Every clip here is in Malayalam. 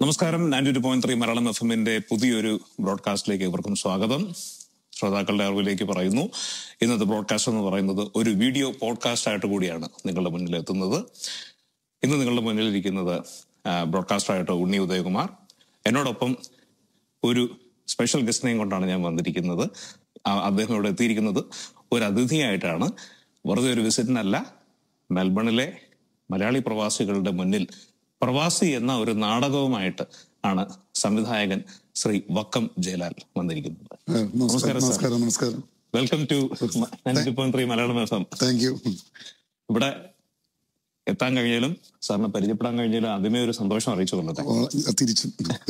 നമസ്കാരം ninety two point three Malayalam F എമ്മിന്റെ പുതിയൊരു ബ്രോഡ്കാസ്റ്റിലേക്ക് ഇവർക്കും സ്വാഗതം ശ്രോതാക്കളുടെ അറിവിലേക്ക് പറയുന്നു ഇന്നത്തെ ബ്രോഡ്കാസ്റ്റ് എന്ന് പറയുന്നത് ഒരു വീഡിയോ പോഡ്കാസ്റ്റ് ആയിട്ട് കൂടിയാണ് നിങ്ങളുടെ മുന്നിൽ എത്തുന്നത് ഇന്ന് നിങ്ങളുടെ മുന്നിൽ ഇരിക്കുന്നത് ബ്രോഡ്കാസ്റ്ററായിട്ട് ഉണ്ണി ഉദയകുമാർ എന്നോടൊപ്പം ഒരു സ്പെഷ്യൽ ഗസ്റ്റിനെയും കൊണ്ടാണ് ഞാൻ വന്നിരിക്കുന്നത് ആ- അദ്ദേഹം ഇവിടെ എത്തിയിരിക്കുന്നത് ഒരു അതിഥിയായിട്ടാണ് വെറുതെ ഒരു വിസിറ്റിനല്ല മെൽബണിലെ മലയാളി പ്രവാസികളുടെ മുന്നിൽ പ്രവാസി എന്ന ഒരു നാടകവുമായിട്ട് ആണ് സംവിധായകൻ ശ്രീ വക്കം ജയലാൽ വന്നിരിക്കുന്നത് ആ, നമസ്കാരം നമസ്കാരം നമസ്കാരം welcome to ninety point three Malayalam F M thank you ഇവിടെ എത്താൻ കഴിഞ്ഞാലും സാറിനെ പരിചയപ്പെടാൻ കഴിഞ്ഞാലും ആദ്യമേ ഒരു സന്തോഷം അറിയിച്ചു കൊള്ളട്ടെ ഓ, തിരിച്ചു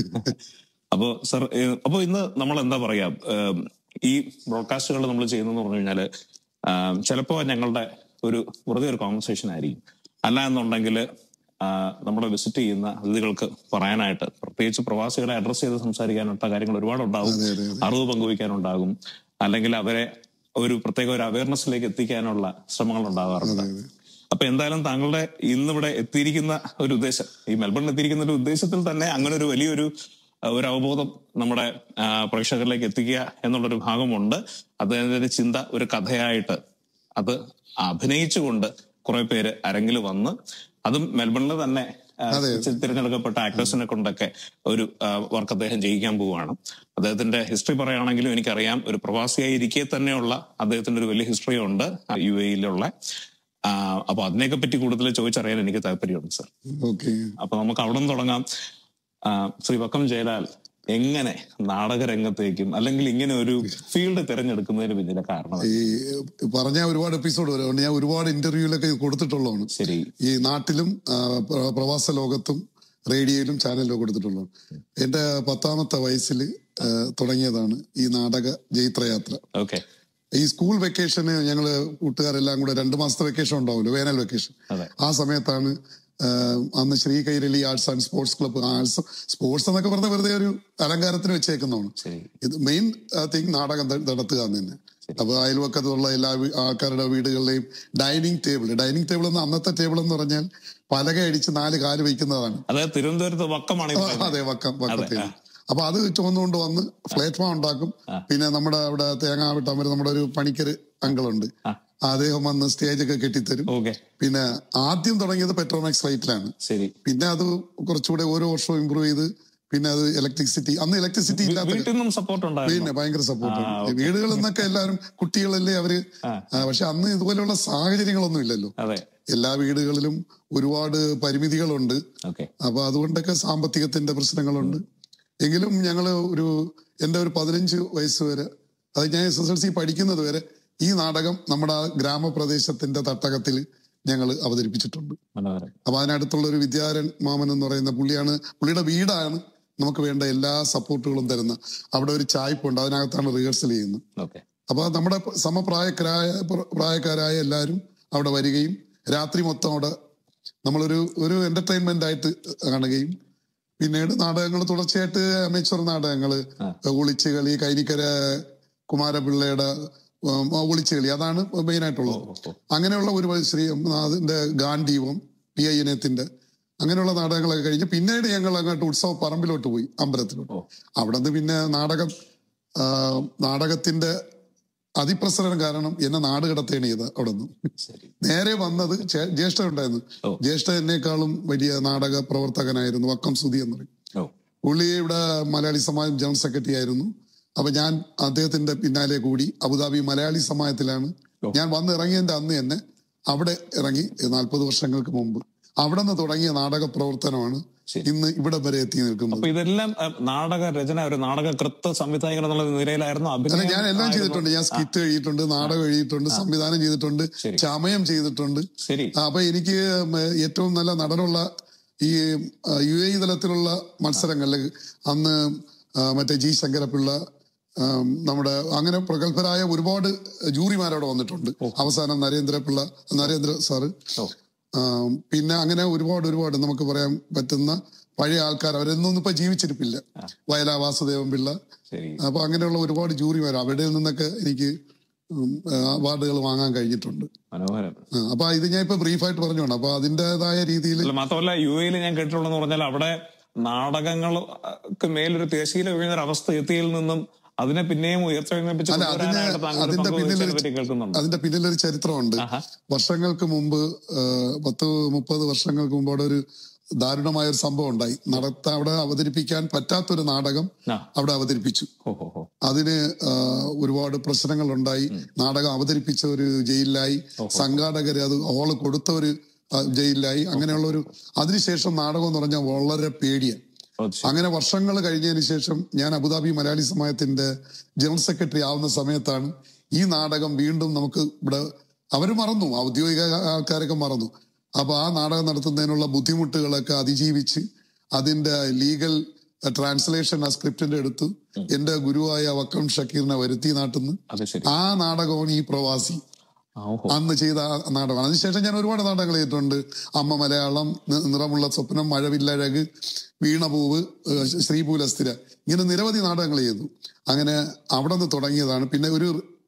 അപ്പോ സർ ഏഹ്, അപ്പോ ഇന്ന് നമ്മൾ എന്താ പറയാ ഏം, ഈ ബ്രോഡ്കാസ്റ്റുകൾ നമ്മൾ ചെയ്യുന്നതെന്ന് പറഞ്ഞു കഴിഞ്ഞാല് ആം, ചിലപ്പോ ഞങ്ങളുടെ ഒരു വെറുതെ ഒരു കോൺവെർസേഷൻ ആയിരിക്കും അല്ല എന്നുണ്ടെങ്കിൽ നമ്മളെ വിസിറ്റ് ചെയ്യുന്ന അതിഥികൾക്ക് പറയാനായിട്ട് പ്രത്യേകിച്ച് പ്രവാസികളെ അഡ്രസ് ചെയ്ത് സംസാരിക്കാനുള്ള കാര്യങ്ങൾ ഒരുപാട് ഉണ്ടാവും അതെ അതെ അതെ അറിവ് പങ്കുവയ്ക്കാനുണ്ടാകും അല്ലെങ്കിൽ അവരെ ഒരു പ്രത്യേക ഒരു അവയർനെസ്സിലേക്ക് എത്തിക്കാനുള്ള ശ്രമങ്ങൾ ഉണ്ടാകാറുണ്ട് അതെ അതെ അപ്പൊ എന്തായാലും താങ്കളുടെ ഇന്നിവിടെ എത്തിയിരിക്കുന്ന ഒരു ഉദ്ദേശം ഈ മെൽബണിൽ എത്തിയിരിക്കുന്ന ഒരു ഉദ്ദേശത്തിൽ തന്നെ അങ്ങനെ ഒരു വലിയൊരു അഹ്, ഒരു അവബോധം നമ്മുടെ ആ, പ്രേക്ഷകരിലേക്ക് എത്തിക്കുക എന്നുള്ളൊരു ഭാഗമുണ്ട് അദ്ദേഹത്തിന്റെ ചിന്ത ഒരു കഥയായിട്ട് അത് അഭിനയിച്ചുകൊണ്ട് കുറെ പേര് അരങ്ങിൽ വന്ന് അതും മെൽബണിൽ തന്നെ ആ, അതെ. തിരഞ്ഞെടുക്കപ്പെട്ട ആക്ടേഴ്സിനെ കൊണ്ടൊക്കെ ഒരു വർക്ക് അദ്ദേഹം ചെയ്യിക്കാൻ പോവുകയാണ് അദ്ദേഹത്തിന്റെ ഹിസ്റ്ററി പറയുകയാണെങ്കിലും എനിക്കറിയാം ഒരു പ്രവാസിയായി ഇരിക്കെ തന്നെയുള്ള അദ്ദേഹത്തിന്റെ ഒരു വലിയ ഹിസ്റ്ററി ഉണ്ട് യു എയിലുള്ള അപ്പൊ അതിനെയൊക്കെ പറ്റി കൂടുതൽ ചോദിച്ചറിയാൻ എനിക്ക് താല്പര്യമുണ്ട് സർ ഓക്കെ അപ്പൊ നമുക്ക് അവിടെ നിന്ന് തുടങ്ങാം ആ, ശ്രീ വക്കം ജയലാൽ എങ്ങനെ നാടകരംഗത്തേക്കും അല്ലെങ്കിൽ ഇങ്ങനെ ഒരു ഫീൽഡ് തിരഞ്ഞെടുക്കുന്നതിന് പിന്നിലെ കാരണം ഈ പറഞ്ഞ ഒരുപാട് എപ്പിസോഡ് വരും ഞാൻ ഒരുപാട് ഇന്റർവ്യൂലൊക്കെ കൊടുത്തിട്ടുള്ളതാണ് ശരി ഈ നാട്ടിലും ആ, പ്ര- പ്രവാസ ലോകത്തും റേഡിയോയിലും ചാനലിലും കൊടുത്തിട്ടുള്ളതാണ് എന്റെ പത്താമത്തെ വയസ്സിൽ തുടങ്ങിയതാണ് ഈ നാടക ജൈത്രയാത്ര ഓക്കെ ഈ സ്കൂൾ വെക്കേഷന് ഞങ്ങള് കൂട്ടുകാരെല്ലാം കൂടെ രണ്ടു മാസത്തെ വെക്കേഷൻ ഉണ്ടാവുമല്ലോ വേനൽ വെക്കേഷൻ അതെ ആ സമയത്താണ് ആഹ്, അന്ന് Shri Kairali arts and sports club arts sports എന്നൊക്കെ പറഞ്ഞ വെറുതെ ഒരു അലങ്കാരത്തിന് വെച്ചേക്കുന്നതാണ് ശരി ഇത് മെയിൻ തിങ് നാടകം ത- നടത്തുക എന്ന് തന്നെ അപ്പൊ അയൽവക്കത്തുള്ള എല്ലാ വീ- ആൾക്കാരുടെ വീടുകളിലെയും ഡൈനിങ് ടേബിൾ ഡൈനിങ് ടേബിൾ എന്ന് അന്നത്തെ ടേബിൾ എന്ന് പറഞ്ഞാൽ പലക അടിച്ച് നാല് കാല് വയ്ക്കുന്നതാണ് അതായത് തിരുവനന്തപുരത്ത് വക്കമാണ് ഈ ആ, പറയുന്നത്. അതെ വക്കം വക്കത്തേക്ക് ആ. അപ്പൊ അത് ചുവന്നുകൊണ്ട് വന്ന് പ്ലാറ്റ്ഫോം ഉണ്ടാക്കും പിന്നെ നമ്മുടെ അവിടെ തേങ്ങ വെട്ടാൻ വരെ നമ്മുടെ ഒരു പണിക്കര് അങ്കിളുണ്ട് ആ. അദ്ദേഹം വന്ന് സ്റ്റേജ് ഒക്കെ കെട്ടിത്തരും ഓക്കെ പിന്നെ ആദ്യം തുടങ്ങിയത് പെട്രോമാക്സ് ലൈറ്റിലാണ് ശരി പിന്നെ അത് കുറച്ചുകൂടെ ഓരോ വർഷവും ഇമ്പ്രൂവ് ചെയ്ത് പിന്നെ അത് ഇലക്ട്രിസിറ്റി അന്ന് ഇലക്ട്രിസിറ്റി ഇല്ലാത്ത വീട്ടിൽ നിന്നും സപ്പോർട്ട് ഉണ്ടായിരുന്നു പിന്നെ ഭയങ്കര സപ്പോർട്ട് ആ, വീടുകളിൽ നിന്നൊക്കെ എല്ലാവരും കുട്ടികളല്ലേ അവര് ആ. ആ, പക്ഷെ അന്ന് ഇതുപോലെയുള്ള സാഹചര്യങ്ങളൊന്നും ഇല്ലല്ലോ അതെ എല്ലാ വീടുകളിലും ഒരുപാട് പരിമിതികളുണ്ട് ഓക്കെ അപ്പൊ അതുകൊണ്ടൊക്കെ സാമ്പത്തികത്തിന്റെ പ്രശ്നങ്ങളുണ്ട് എങ്കിലും ഞങ്ങള് ഒരു എന്റെ ഒരു പതിനഞ്ച് വയസ്സ് വരെ അത് ഞാൻ എസ് എസ് എൽ സി പഠിക്കുന്നത് വരെ ഈ നാടകം നമ്മുടെ ആ ഗ്രാമപ്രദേശത്തിന്റെ തട്ടകത്തിൽ ഞങ്ങൾ അവതരിപ്പിച്ചിട്ടുണ്ട് മനോഹരം അപ്പൊ അതിനടുത്തുള്ള ഒരു വിദ്യാരൻ മാമൻ എന്ന് പറയുന്ന പുള്ളിയാണ് പുള്ളിയുടെ വീടാണ് നമുക്ക് വേണ്ട എല്ലാ സപ്പോർട്ടുകളും തരുന്ന അവിടെ ഒരു ചായ്പുണ്ട് അതിനകത്താണ് റിഹേഴ്സൽ ചെയ്യുന്നത് ഓക്കെ അപ്പൊ നമ്മുടെ സമപ്രായക്കാരായ പ്രായക്കാരായ എല്ലാവരും അവിടെ വരികയും രാത്രി മൊത്തം അവിടെ നമ്മളൊരു ഒരു എന്റർടൈൻമെന്റ് ആയിട്ട് കാണുകയും പിന്നീട് നാടകങ്ങൾ തുടർച്ചയായിട്ട് അമേച്ചർ നാടകങ്ങള് ആ. ഒളിച്ചുകളി കൈനിക്കര കുമാരപിള്ളയുടെ ഉം, ഒളിച്ചുകളി അതാണ് മെയിൻ ആയിട്ടുള്ളത് ഓ, ഓ. അങ്ങനെയുള്ള ഒരു ശ്രീ അതിന്റെ ഗാന്ധീവം പി ഐ ഇനത്തിന്റെ അങ്ങനെയുള്ള നാടകങ്ങളൊക്കെ കഴിഞ്ഞ് പിന്നീട് ഞങ്ങൾ അങ്ങോട്ട് ഉത്സവ പറമ്പിലോട്ട് പോയി അമ്പലത്തിലോട്ട് ഓ. അവിടെ നിന്ന് പിന്നെ നാടകം ആ, നാടകത്തിന്റെ അതിപ്രസരം കാരണം എന്നെ നാട് കടത്തേണ് ചെയ്ത് അവിടെ നിന്ന് ശരി നേരെ വന്നത് ചേ- ജ്യേഷ്ഠൻ ഉണ്ടായിരുന്നു ഓ. ജ്യേഷ്ഠൻ എന്നെക്കാളും വലിയ നാടക പ്രവർത്തകനായിരുന്നു വക്കം സുധി എന്ന് പറയും ഓ പുള്ളി ഇവിടെ മലയാളി സമാജം ജനറൽ സെക്രട്ടറി ആയിരുന്നു അപ്പൊ ഞാൻ അദ്ദേഹത്തിന്റെ പിന്നാലെ കൂടി അബുദാബി മലയാളി സമാജത്തിലാണ് ഓ. ഞാൻ വന്ന് ഇറങ്ങിയതിന്റെ അന്ന് തന്നെ അവിടെ ഇറങ്ങി നാൽപ്പത് വർഷങ്ങൾക്ക് മുമ്പ് അവിടെ നിന്ന് തുടങ്ങിയ നാടക പ്രവർത്തനമാണ് ശരി. ഇന്ന് ഇവിടെ വരെ എത്തി നിൽക്കുന്നത് അപ്പൊ ഇതെല്ലാം അഹ്, നാടക രചന ഒരു നാടക കൃത്ത് സംവിധായകൻ എന്നുള്ള നിലയിലായിരുന്നു അല്ല അഭിനയം ഞാൻ എല്ലാം ആയിരുന്നു. ചെയ്തിട്ടുണ്ട് ഞാൻ സ്കിറ്റ് എഴുതിയിട്ടുണ്ട് നാടകം എഴുതിയിട്ടുണ്ട് സംവിധാനം ചെയ്തിട്ടുണ്ട് ശരി. ചമയം ചെയ്തിട്ടുണ്ട് ശരി ആ, അപ്പൊ എനിക്ക് ഉം, ഏറ്റവും നല്ല നടനുള്ള ഈ ആ, യു എ തലത്തിലുള്ള മത്സരങ്ങളിൽ അന്ന് ആ, മറ്റേ ജി ശങ്കരപിള്ള ആം, നമ്മുടെ അങ്ങനെ പ്രഗത്ഭരായ ഒരുപാട് ജൂറിമാരവിടെ വന്നിട്ടുണ്ട് അവസാനം നരേന്ദ്രപിള്ള നരേന്ദ്ര സാറ് ഓ ആം, പിന്നെ അങ്ങനെ ഒരുപാട് ഒരുപാട് നമുക്ക് പറയാൻ പറ്റുന്ന പഴയ ആൾക്കാർ അവരൊന്നും ഇപ്പൊ ജീവിച്ചിരിപ്പില്ല വയലാ വാസുദേവൻ പിള്ള ശരി അപ്പൊ അങ്ങനെയുള്ള ഒരുപാട് ജൂറിമാർ അവിടെ നിന്നൊക്കെ എനിക്ക് അവാർഡുകൾ വാങ്ങാൻ കഴിഞ്ഞിട്ടുണ്ട് മനോഹരം ആ, അപ്പൊ ഇത് ഞാൻ ഇപ്പൊ ബ്രീഫായിട്ട് പറഞ്ഞോണ്ട് അപ്പൊ അതിന്റേതായ രീതിയിൽ അല്ല മാത്രമല്ല യു എയിൽ ഞാൻ കേട്ടിട്ടുള്ളതെന്ന് പറഞ്ഞാൽ അവിടെ നാടകങ്ങൾക്ക് മേലൊരു തിരശീല വീഴുന്ന ഒരു അവസ്ഥ എത്തിയതിൽ നിന്നും അതിനെ പിന്നെയും ഉയർത്തെഴുന്നേപ്പിച്ച് അല്ല, അതിന് കൊണ്ടുവരാനായിട്ട് താങ്കൾ അതിന്റെ പങ്കുവഹിച്ചതിനെ പിന്നിലൊരു- പറ്റി കേൾക്കുന്നുണ്ട് അതിന്റെ പിന്നിലൊരു ചരിത്രമുണ്ട് ആഹാ. വർഷങ്ങൾക്ക് മുമ്പ് ആ, പത്ത് മുപ്പത് വർഷങ്ങൾക്ക് മുമ്പ് അവിടെ ഒരു ദാരുണമായ ഒരു സംഭവം ഉണ്ടായി നടത്ത അവിടെ അവതരിപ്പിക്കാൻ പറ്റാത്തൊരു നാടകം ആ. അവിടെ അവതരിപ്പിച്ചു ഹോ ഹോ ഹോ അതിന് ആ, ഒരുപാട് പ്രശ്നങ്ങൾ ഉണ്ടായി നാടകം അവതരിപ്പിച്ച ഒരു ജയിലിലായി സംഘാടകര് അത് ഓള് കൊടുത്ത ഒരു ആ, ജയിലിലായി അങ്ങനെയുള്ള ഒരു അതിനുശേഷം നാടകം എന്ന് പറഞ്ഞാൽ വളരെ പേടിയാണ് ഓ, ശരി. അങ്ങനെ വർഷങ്ങൾ കഴിഞ്ഞതിന് ശേഷം ഞാൻ അബുദാബി മലയാളി സമാജത്തിന്റെ ജനറൽ സെക്രട്ടറി ആവുന്ന സമയത്താണ് ഈ നാടകം വീണ്ടും നമുക്ക് ഇവിടെ അവര് മറന്നു ഔദ്യോഗിക ആൾക്കാരൊക്കെ മറന്നു അപ്പൊ ആ നാടകം നടത്തുന്നതിനുള്ള ബുദ്ധിമുട്ടുകളൊക്കെ അതിജീവിച്ച് അതിന്റെ ലീഗൽ ട്രാൻസ്ലേഷൻ ആ സ്ക്രിപ്റ്റിന്റെ എടുത്തു എന്റെ ഗുരുവായ വക്കം ഷക്കീറിനെ വരുത്തി നാട്ടുന്നു അത് ശരി ആ നാടകമാണ് ഈ പ്രവാസി ആ, ഓഹോ അന്ന് ചെയ്ത ആ നാടകമാണ് അതിനുശേഷം ഞാൻ ഒരുപാട് നാടകങ്ങൾ ചെയ്തിട്ടുണ്ട് അമ്മ മലയാളം നി- നിറമുള്ള സ്വപ്നം മഴവില്ലഴക് വീണപൂവ് ഏഹ് ശ്രീപൂലസ്ഥിര ഇങ്ങനെ നിരവധി നാടകങ്ങൾ ചെയ്തു അങ്ങനെ അവിടെ നിന്ന് തുടങ്ങിയതാണ് പിന്നെ ഒരു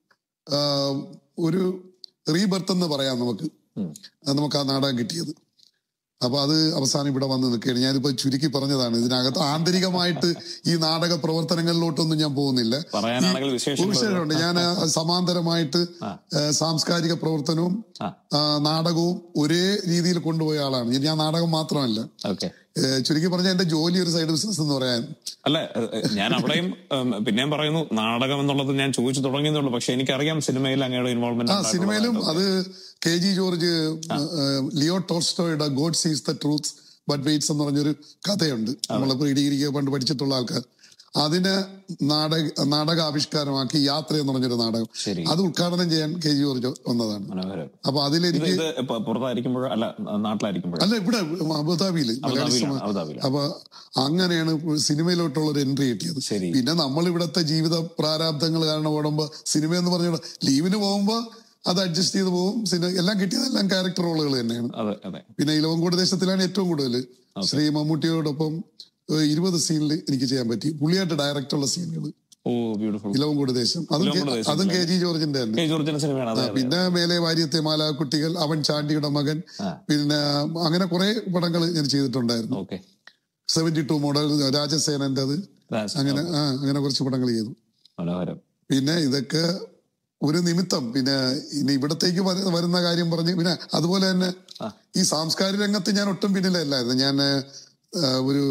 ആഹ്, ഒരു റീബർത്ത് എന്ന് പറയാം നമുക്ക് ഉം. അത് നമുക്ക് ആ നാടകം കിട്ടിയത് അപ്പൊ അത് അവസാനം ഇവിടെ വന്ന് നിൽക്കുകയാണ് ഞാനിപ്പോ ചുരുക്കി പറഞ്ഞതാണ് ഇതിനകത്ത് ആന്തരികമായിട്ട് ഈ നാടക പ്രവർത്തനങ്ങളിലോട്ടൊന്നും ഞാൻ പോകുന്നില്ല പറയാനാണെങ്കിൽ വിശേഷങ്ങൾ വിഷയമുണ്ട് ഞാൻ ആ, സമാന്തരമായിട്ട് ആ. ആ, സാംസ്കാരിക പ്രവർത്തനവും ആ ആ, നാടകവും ഒരേ രീതിയിൽ കൊണ്ടുപോയ ആളാണ് ഞാൻ നാടകം മാത്രമല്ല ഓക്കെ ഏ, ചുരുക്കി പറഞ്ഞ എന്റെ ജോലി ഒരു സൈഡ് ബിസിനസ് എന്ന് പറയാൻ അല്ല ഏഹ്, ഏഹ്, ഞാൻ അവിടെയും ഉം, പിന്നെയും പറയുന്നു നാടകം എന്നുള്ളത് ഞാൻ ചോദിച്ചു തുടങ്ങിയെന്നുള്ളൂ പക്ഷെ എനിക്കറിയാം സിനിമയിൽ അങ്ങയുടെ ആ ഇൻവോൾവ്മെന്റ് സിനിമയിലും അത് കെ ജി ജോർജ് ഏ, ലിയോ ടോൾസ്റ്റോയുടെ God sees the truth but waits എന്ന് പറഞ്ഞൊരു കഥയുണ്ട് നമ്മളിപ്പോ ഡിഗ്രിക്ക് പണ്ട് പഠിച്ചിട്ടുള്ള ആൾക്കാർ അതിന് നാടക നാടകാവിഷ്കാരമാക്കി യാത്ര എന്ന് പറഞ്ഞൊരു നാടകം ശരി അത് ഉദ്ഘാടനം ചെയ്യാൻ കെ ജി ജോർജ് വന്നതാണ് മനോഹരം അപ്പൊ ഇത് അതിലെനിക്ക് ഇത് ഇപ്പൊ പുറത്തായിരിക്കുമ്പോഴോ അല്ല നാട്ടിലായിരിക്കുമ്പോഴോ അല്ല ഇവിടെ അബുദാബിയില് മലയാളി അബുദാബിയിലാണ് സമ- അബുദാബിയിലാണ് അപ്പൊ അങ്ങനെയാണ് സിനിമയിലോട്ടുള്ള ഒരു എൻട്രി കിട്ടിയത് ശരി പിന്നെ നമ്മൾ ഇവിടത്തെ ജീവിത പ്രാരാബ്ദങ്ങൾ കാരണം ഓടുമ്പോ സിനിമ എന്ന് പറഞ്ഞ ലീവിന് പോകുമ്പോ അത് അഡ്ജസ്റ്റ് ചെയ്ത് പോകും സിനിമ എല്ലാം കിട്ടിയതെല്ലാം ക്യാരക്ടർ റോളുകൾ തന്നെയാണ് അതെ അതെ പിന്നെ ഇലവങ്കോട് ദേശത്തിലാണ് ഏറ്റവും കൂടുതൽ ശ്രീ മമ്മൂട്ടിയോടൊപ്പം ഏഹ്, ഇരുപത് സീനിൽ എനിക്ക് ചെയ്യാൻ പറ്റി പുള്ളിയായിട്ട് ഡയറക്റ്റ് ഉള്ള സീനുകൾ ഓ ബ്യൂട്ടിഫുൾ ഇലവങ്കോട് ദേശം അതും കെ- ഇലവങ്കോട് ദേശം അതും കെ ജി ജോർജിന്റെ തന്നെ കെ ജോർജിന്റെ സിനിമയാണ് അതെ അതെ പിന്നെ മേലെ വാര്യത്തെ മാല കുട്ടികൾ അവൻ ചാണ്ടിയുടെ മകൻ ആ. പിന്നെ അങ്ങനെ കുറെ പടങ്ങൾ ഞാൻ ചെയ്തിട്ടുണ്ടായിരുന്നു ഓക്കെ സെവന്റി ടു മോഡൽ രാജസേനന്റേത് അങ്ങനെ ആ അങ്ങനെ കുറച്ച് പടങ്ങൾ ചെയ്തു മനോഹരം പിന്നെ ഇതൊക്കെ ഒരു നിമിത്തം പിന്നെ ഇനി ഇവിടത്തേക്ക് വര- വരുന്ന കാര്യം പറഞ്ഞ് പിന്നെ അതുപോലെ തന്നെ ആ. ഈ സാംസ്കാരിക രംഗത്ത് ഞാൻ ഒട്ടും പിന്നിലല്ലായിരുന്നു ഞാൻ ആ, ഒരു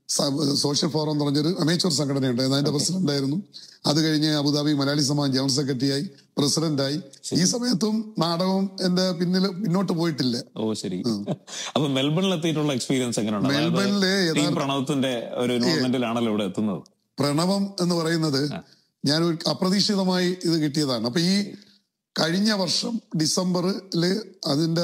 സ- സോഷ്യൽ ഫോറം എന്ന് പറഞ്ഞൊരു അമേച്ചർ സംഘടനയുണ്ടായിരുന്നു അതിന്റെ പ്രസിഡന്റ് ആയിരുന്നു അത് കഴിഞ്ഞ് അബുദാബി മലയാളി സമാജ് ജനറൽ സെക്രട്ടറിയായി പ്രസിഡന്റായി ഈ സമയത്തും നാടകം എന്റെ പിന്നിൽ പിന്നോട്ട് പോയിട്ടില്ല ഓ ശരി അപ്പൊ മെൽബണിൽ എത്തിയിട്ടുള്ള എക്സ്പീരിയൻസ് എങ്ങനെയുണ്ട് അതായത് മെൽബണിലെ ടീം യഥാർത്ഥ പ്രണവത്തിന്റെ ഒരു ഇൻവോൾവ്മെന്റിലാണല്ലോ ഇവിടെ എത്തുന്നത് പ്രണവം എന്ന് പറയുന്നത് ഞാൻ ഒരു അപ്രതീക്ഷിതമായി ഇത് കിട്ടിയതാണ് അപ്പൊ ഈ കഴിഞ്ഞ വർഷം ഡിസംബറില് അതിന്റെ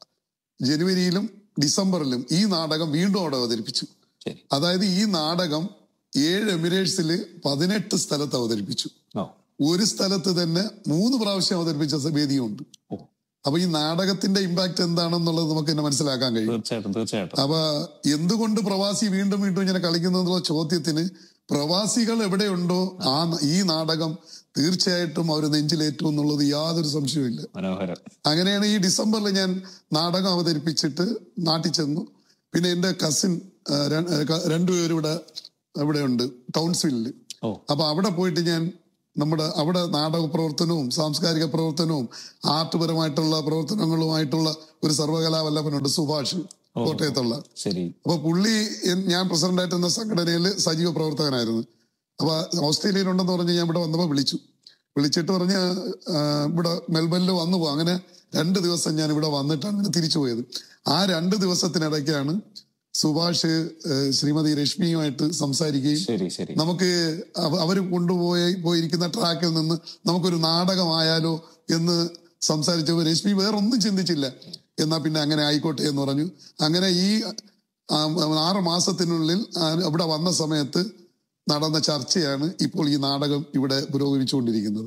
ജനുവരിയിലും ഡിസംബറിലും ഈ നാടകം വീണ്ടും അവിടെ അവതരിപ്പിച്ചു ശരി അതായത് ഈ നാടകം ഏഴ് എമിറേറ്റ്സിൽ പതിനെട്ട് സ്ഥലത്ത് അവതരിപ്പിച്ചു ഓ ഒരു സ്ഥലത്ത് തന്നെ മൂന്ന് പ്രാവശ്യം അവതരിപ്പിച്ച വേദിയുണ്ട് ഓ അപ്പൊ ഈ നാടകത്തിന്റെ ഇമ്പാക്ട് എന്താണെന്നുള്ളത് നമുക്ക് തന്നെ മനസ്സിലാക്കാൻ കഴിയും തീർച്ചയായിട്ടും തീർച്ചയായിട്ടും അപ്പൊ എന്തുകൊണ്ട് പ്രവാസി വീണ്ടും വീണ്ടും ഇങ്ങനെ കളിക്കുന്നുള്ള ചോദ്യത്തിന് പ്രവാസികൾ എവിടെയുണ്ടോ ആ ന- ഈ നാടകം തീർച്ചയായിട്ടും അവർ നെഞ്ചിലേറ്റും എന്നുള്ളത് യാതൊരു സംശയവുമില്ല മനോഹരം അങ്ങനെയാണ് ഈ ഡിസംബറിൽ ഞാൻ നാടകം അവതരിപ്പിച്ചിട്ട് നാട്ടിൽ ചെന്നു പിന്നെ എന്റെ കസിൻ രണ്ടുപേരും ഇവിടെ ഇവിടെ ഉണ്ട് ടൗൺസ്വില്ലിൽ ഓ അപ്പൊ അവിടെ പോയിട്ട് ഞാൻ നമ്മുടെ അവിടെ നാടക പ്രവർത്തനവും സാംസ്കാരിക പ്രവർത്തനവും ആർട്ട് പരമായിട്ടുള്ള പ്രവർത്തനങ്ങളുമായിട്ടുള്ള ഒരു സർവകലാവല്ലഭനുണ്ട് സുഭാഷ് കോട്ടയത്തുള്ള ശരി അപ്പൊ പുള്ളി എൻ- ഞാൻ പ്രസിഡന്റായിട്ടിരുന്ന സംഘടനയിൽ സജീവ പ്രവർത്തകനായിരുന്നു അപ്പൊ ഓസ്ട്രേലിയയിലുണ്ടെന്ന് പറഞ്ഞ് ഞാൻ ഇവിടെ വന്നപ്പോ വിളിച്ചു വിളിച്ചിട്ട് പറഞ്ഞ് ആ, ഇവിടെ മെൽബണിൽ വന്നു പോകും അങ്ങനെ രണ്ട് ദിവസം ഞാൻ ഇവിടെ വന്നിട്ടാണ് പിന്നെ തിരിച്ചു പോയത് ആ രണ്ട് ദിവസത്തിനിടയ്ക്കാണ് സുഭാഷ് ഏ, ശ്രീമതി രശ്മിയുമായിട്ട് സംസാരിക്കുകയും ശരി ശരി നമുക്ക് അവ- അവര് കൊണ്ടുപോയി പോയിരിക്കുന്ന ട്രാക്കിൽ നിന്ന് നമുക്കൊരു നാടകമായാലോ എന്ന് സംസാരിച്ചപ്പോൾ രശ്മി വേറൊന്നും ചിന്തിച്ചില്ല എന്നാ പിന്നെ അങ്ങനെ ആയിക്കോട്ടെ എന്ന് പറഞ്ഞു അങ്ങനെ ഈ ആ, ആറ് മാസത്തിനുള്ളിൽ ആ, ഇവിടെ വന്ന സമയത്ത് നടന്ന ചർച്ചയാണ് ഇപ്പോൾ ഈ നാടകം ഇവിടെ പുരോഗമിച്ചുകൊണ്ടിരിക്കുന്നത്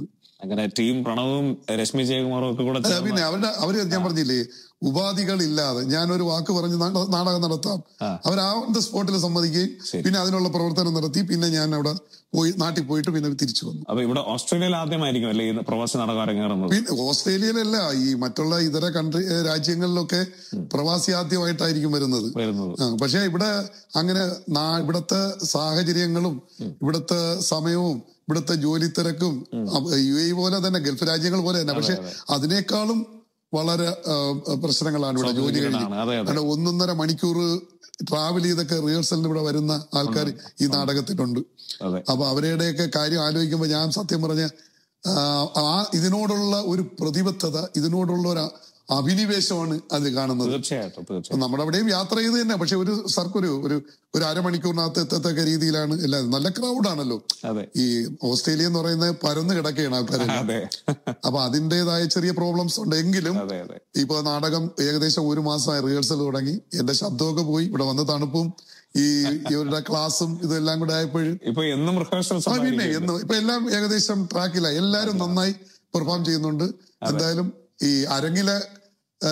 അങ്ങനെ ടീം പ്രണവും രശ്മി ജയകുമാറും ഒക്കെ കൂടെ അല്ല, ചേർന്ന് പിന്നെ അവരുടെ അവര് ഞാൻ പറഞ്ഞില്ലേ ഉപാധികൾ ഇല്ലാതെ ഞാനൊരു വാക്ക് പറഞ്ഞ് നാട- നാടകം നടത്താം ആ. അവർ ആ ദ സ്പോട്ടിൽ സമ്മതിക്കുകയും ശരി. പിന്നെ അതിനുള്ള പ്രവർത്തനം നടത്തി പിന്നെ ഞാൻ അവിടെ പോയി നാട്ടിൽ പോയിട്ട് പിന്നെ തിരിച്ചു വന്നു അപ്പൊ ഇവിടെ ഓസ്ട്രേലിയയിൽ ആദ്യമായിരിക്കും അല്ലേ ഈ പ്രവാസി നാടകം അരങ്ങേറുന്നത് പിന്നെ ഓസ്ട്രേലിയയിലല്ല ഈ മറ്റുള്ള ഇതര കൺട്രി ഏ, രാജ്യങ്ങളിലൊക്കെ പ്രവാസി ആദ്യമായിട്ടായിരിക്കും വരുന്നത് വരുന്നത് ആ, പക്ഷെ ഇവിടെ അങ്ങനെ നാ- ഇവിടത്തെ സാഹചര്യങ്ങളും ഇവിടത്തെ സമയവും ഇവിടുത്തെ ജോലി തിരക്കും യു എ പോലെ തന്നെ ഗൾഫ് രാജ്യങ്ങൾ പോലെ തന്നെ പക്ഷെ അതിനേക്കാളും വളരെ ആ, പ്രശ്നങ്ങളാണ് ഇവിടെ ജോലി കഴിഞ്ഞ് ആണ് അതെ അതെ കാരണം ഒന്നൊന്നര മണിക്കൂർ ട്രാവൽ ചെയ്തൊക്കെ റിഹേഴ്സലിന് ഇവിടെ വരുന്ന ആൾക്കാർ ഈ നാടകത്തിലുണ്ട് അതെ അപ്പൊ അവരുടെയൊക്കെ കാര്യം ആലോചിക്കുമ്പോൾ ഞാൻ സത്യം പറഞ്ഞ ആ, ആ ഇതിനോടുള്ള ഒരു പ്രതിബദ്ധത ഇതിനോടുള്ള ഒരു അഭിനിവേശമാണ് അത് കാണുന്നത് തീർച്ചയായിട്ടും തീർച്ചയായിട്ടും നമ്മുടെ അവിടെയും യാത്ര ചെയ്ത് തന്നെ പക്ഷെ ഒരു സർക്കൊരു ഒരു ഒരു അരമണിക്കൂറിനകത്ത് എത്തത്തക്ക രീതിയിലാണ് എല്ലാവരും നല്ല ക്രൗഡാണല്ലോ അതെ ഈ ഓസ്ട്രേലിയ എന്ന് പറയുന്നത് പരന്ന് കിടക്കുകയാണ് ആൾക്കാർ അതെ അപ്പൊ അതിൻ്റെതായ ചെറിയ പ്രോബ്ലംസ് ഉണ്ട് എങ്കിലും അതെ അതെ ഇപ്പൊ നാടകം ഏകദേശം ഒരു മാസമായി റിഹേഴ്സൽ തുടങ്ങി എന്റെ ശബ്ദമൊക്കെ പോയി ഇവിടെ വന്ന തണുപ്പും ഈ ഇവരുടെ ക്ലാസ്സും ഇതെല്ലാം കൂടെ ആയപ്പോഴും ഇപ്പൊ എന്നും റിഹേഴ്സൽസ് ആ പിന്നെ എന്ന് ഇപ്പൊ എല്ലാം ഏകദേശം ട്രാക്കിലായി എല്ലാരും നന്നായി പെർഫോം ചെയ്യുന്നുണ്ട് എന്തായാലും ഈ അരങ്ങിലെ ആ,